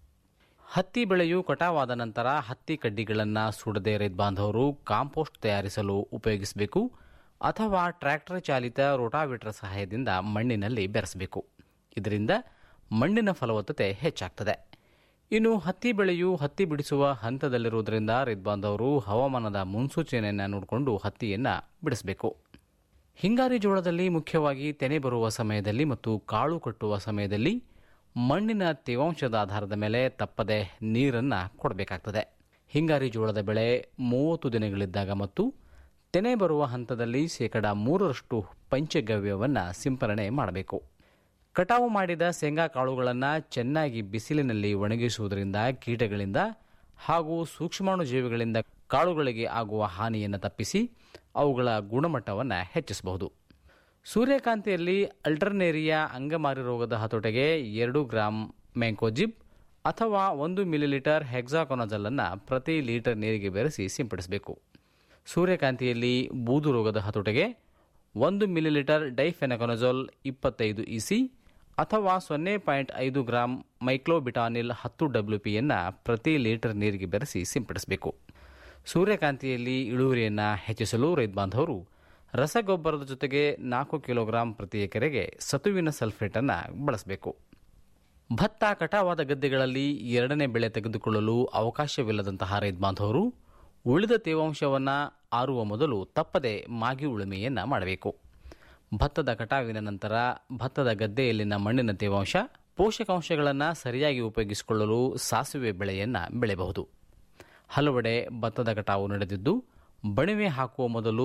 ಹತ್ತಿ ಬೆಳೆಯು ಕಟಾವಾದ ನಂತರ ಹತ್ತಿ ಕಡ್ಡಿಗಳನ್ನು ಸುಡದೆ ರೈತ ಬಾಂಧವರು ಕಾಂಪೋಸ್ಟ್ ತಯಾರಿಸಲು ಉಪಯೋಗಿಸಬೇಕು ಅಥವಾ ಟ್ರ್ಯಾಕ್ಟರ್ ಚಾಲಿತ ರೋಟಾವೇಟರ್ ಸಹಾಯದಿಂದ ಮಣ್ಣಿನಲ್ಲಿ ಬೆರೆಸಬೇಕು ಇದರಿಂದ ಮಣ್ಣಿನ ಫಲವತ್ತತೆ ಹೆಚ್ಚಾಗ್ತದೆ ಇನ್ನು ಹತ್ತಿ ಬೆಳೆಯು ಹತ್ತಿ ಬಿಡಿಸುವ ಹಂತದಲ್ಲಿರುವುದರಿಂದ ರೈತ ಬಾಂಧವರು ಹವಾಮಾನದ ಮುನ್ಸೂಚನೆಯನ್ನು ನೋಡಿಕೊಂಡು ಹತ್ತಿಯನ್ನು ಬಿಡಿಸಬೇಕು ಹಿಂಗಾರಿ ಜೋಳದಲ್ಲಿ ಮುಖ್ಯವಾಗಿ ತೆನೆ ಬರುವ ಸಮಯದಲ್ಲಿ ಮತ್ತು ಕಾಳು ಕಟ್ಟುವ ಸಮಯದಲ್ಲಿ ಮಣ್ಣಿನ ತೇವಾಂಶದ ಆಧಾರದ ಮೇಲೆ ತಪ್ಪದೆ ನೀರನ್ನು ಕೊಡಬೇಕಾಗ್ತದೆ ಹಿಂಗಾರಿ ಜೋಳದ ಬೆಳೆ ಮೂವತ್ತು ದಿನಗಳಿದ್ದಾಗ ಮತ್ತು ತೆನೆ ಬರುವ ಹಂತದಲ್ಲಿ ಶೇಕಡ ಮೂರರಷ್ಟು ಪಂಚಗವ್ಯವನ್ನು ಸಿಂಪರಣೆ ಮಾಡಬೇಕು ಕಟಾವು ಮಾಡಿದ ಶೇಂಗಾ ಕಾಳುಗಳನ್ನು ಚೆನ್ನಾಗಿ ಬಿಸಿಲಿನಲ್ಲಿ ಒಣಗಿಸುವುದರಿಂದ ಕೀಟಗಳಿಂದ ಹಾಗೂ ಸೂಕ್ಷ್ಮಾಣುಜೀವಿಗಳಿಂದ ಕಾಳುಗಳಿಗೆ ಆಗುವ ಹಾನಿಯನ್ನು ತಪ್ಪಿಸಿ ಅವುಗಳ ಗುಣಮಟ್ಟವನ್ನು ಹೆಚ್ಚಿಸಬಹುದು ಸೂರ್ಯಕಾಂತಿಯಲ್ಲಿ ಅಲ್ಟರ್ನೇರಿಯಾ ಅಂಗಮಾರಿ ರೋಗದ ಹತೋಟೆಗೆ ಎರಡು ಗ್ರಾಂ ಮ್ಯಾಂಕೋಜಿಬ್ ಅಥವಾ ಒಂದು ಮಿಲಿಲೀಟರ್ ಹೆಕ್ಸಾಕೊನಜಲನ್ನು ಪ್ರತಿ ಲೀಟರ್ ನೀರಿಗೆ ಬೆರೆಸಿ ಸಿಂಪಡಿಸಬೇಕು ಸೂರ್ಯಕಾಂತಿಯಲ್ಲಿ ಬೂದು ರೋಗದ ಹತೋಟೆಗೆ ಒಂದು ಮಿಲಿಲೀಟರ್ ಡೈಫೆನಕೊನಜೋಲ್ ಇಪ್ಪತ್ತೈದು ಇಸಿ ಅಥವಾ ಸೊನ್ನೆ ಪಾಯಿಂಟ್ ಐದು ಗ್ರಾಂ ಮೈಕ್ಲೋಬಿಟಾನಿಲ್ ಹತ್ತು ಡಬ್ಲ್ಯೂಪಿಯನ್ನು ಪ್ರತಿ ಲೀಟರ್ ನೀರಿಗೆ ಬೆರೆಸಿ ಸಿಂಪಡಿಸಬೇಕು ಸೂರ್ಯಕಾಂತಿಯಲ್ಲಿ ಇಳುವರಿಯನ್ನು ಹೆಚ್ಚಿಸಲು ರೈತ ಬಾಂಧವರು ರಸಗೊಬ್ಬರದ ಜೊತೆಗೆ ನಾಲ್ಕು ಕಿಲೋಗ್ರಾಂ ಪ್ರತಿ ಎಕರೆಗೆ ಸತುವಿನ ಸಲ್ಫೇಟನ್ನು ಬಳಸಬೇಕು ಭತ್ತ ಕಟಾವಾದ ಗದ್ದೆಗಳಲ್ಲಿ ಎರಡನೇ ಬೆಳೆ ತೆಗೆದುಕೊಳ್ಳಲು ಅವಕಾಶವಿಲ್ಲದಂತಹ ರೈತ ಬಾಂಧವರು ಉಳಿದ ತೇವಾಂಶವನ್ನು ಆರುವ ಮೊದಲು ತಪ್ಪದೆ ಮಾಗಿ ಉಳುಮೆಯನ್ನು ಮಾಡಬೇಕು ಭತ್ತದ ಕಟಾವಿನ ನಂತರ ಭತ್ತದ ಗದ್ದೆಯಲ್ಲಿನ ಮಣ್ಣಿನ ತೇವಾಂಶ ಪೋಷಕಾಂಶಗಳನ್ನು ಸರಿಯಾಗಿ ಉಪಯೋಗಿಸಿಕೊಳ್ಳಲು ಸಾಸಿವೆ ಬೆಳೆಯನ್ನು ಬೆಳೆಯಬಹುದು ಹಲವೆಡೆ ಭತ್ತದ ಕಟಾವು ನಡೆದಿದ್ದು ಬಣಿವೆ ಹಾಕುವ ಮೊದಲು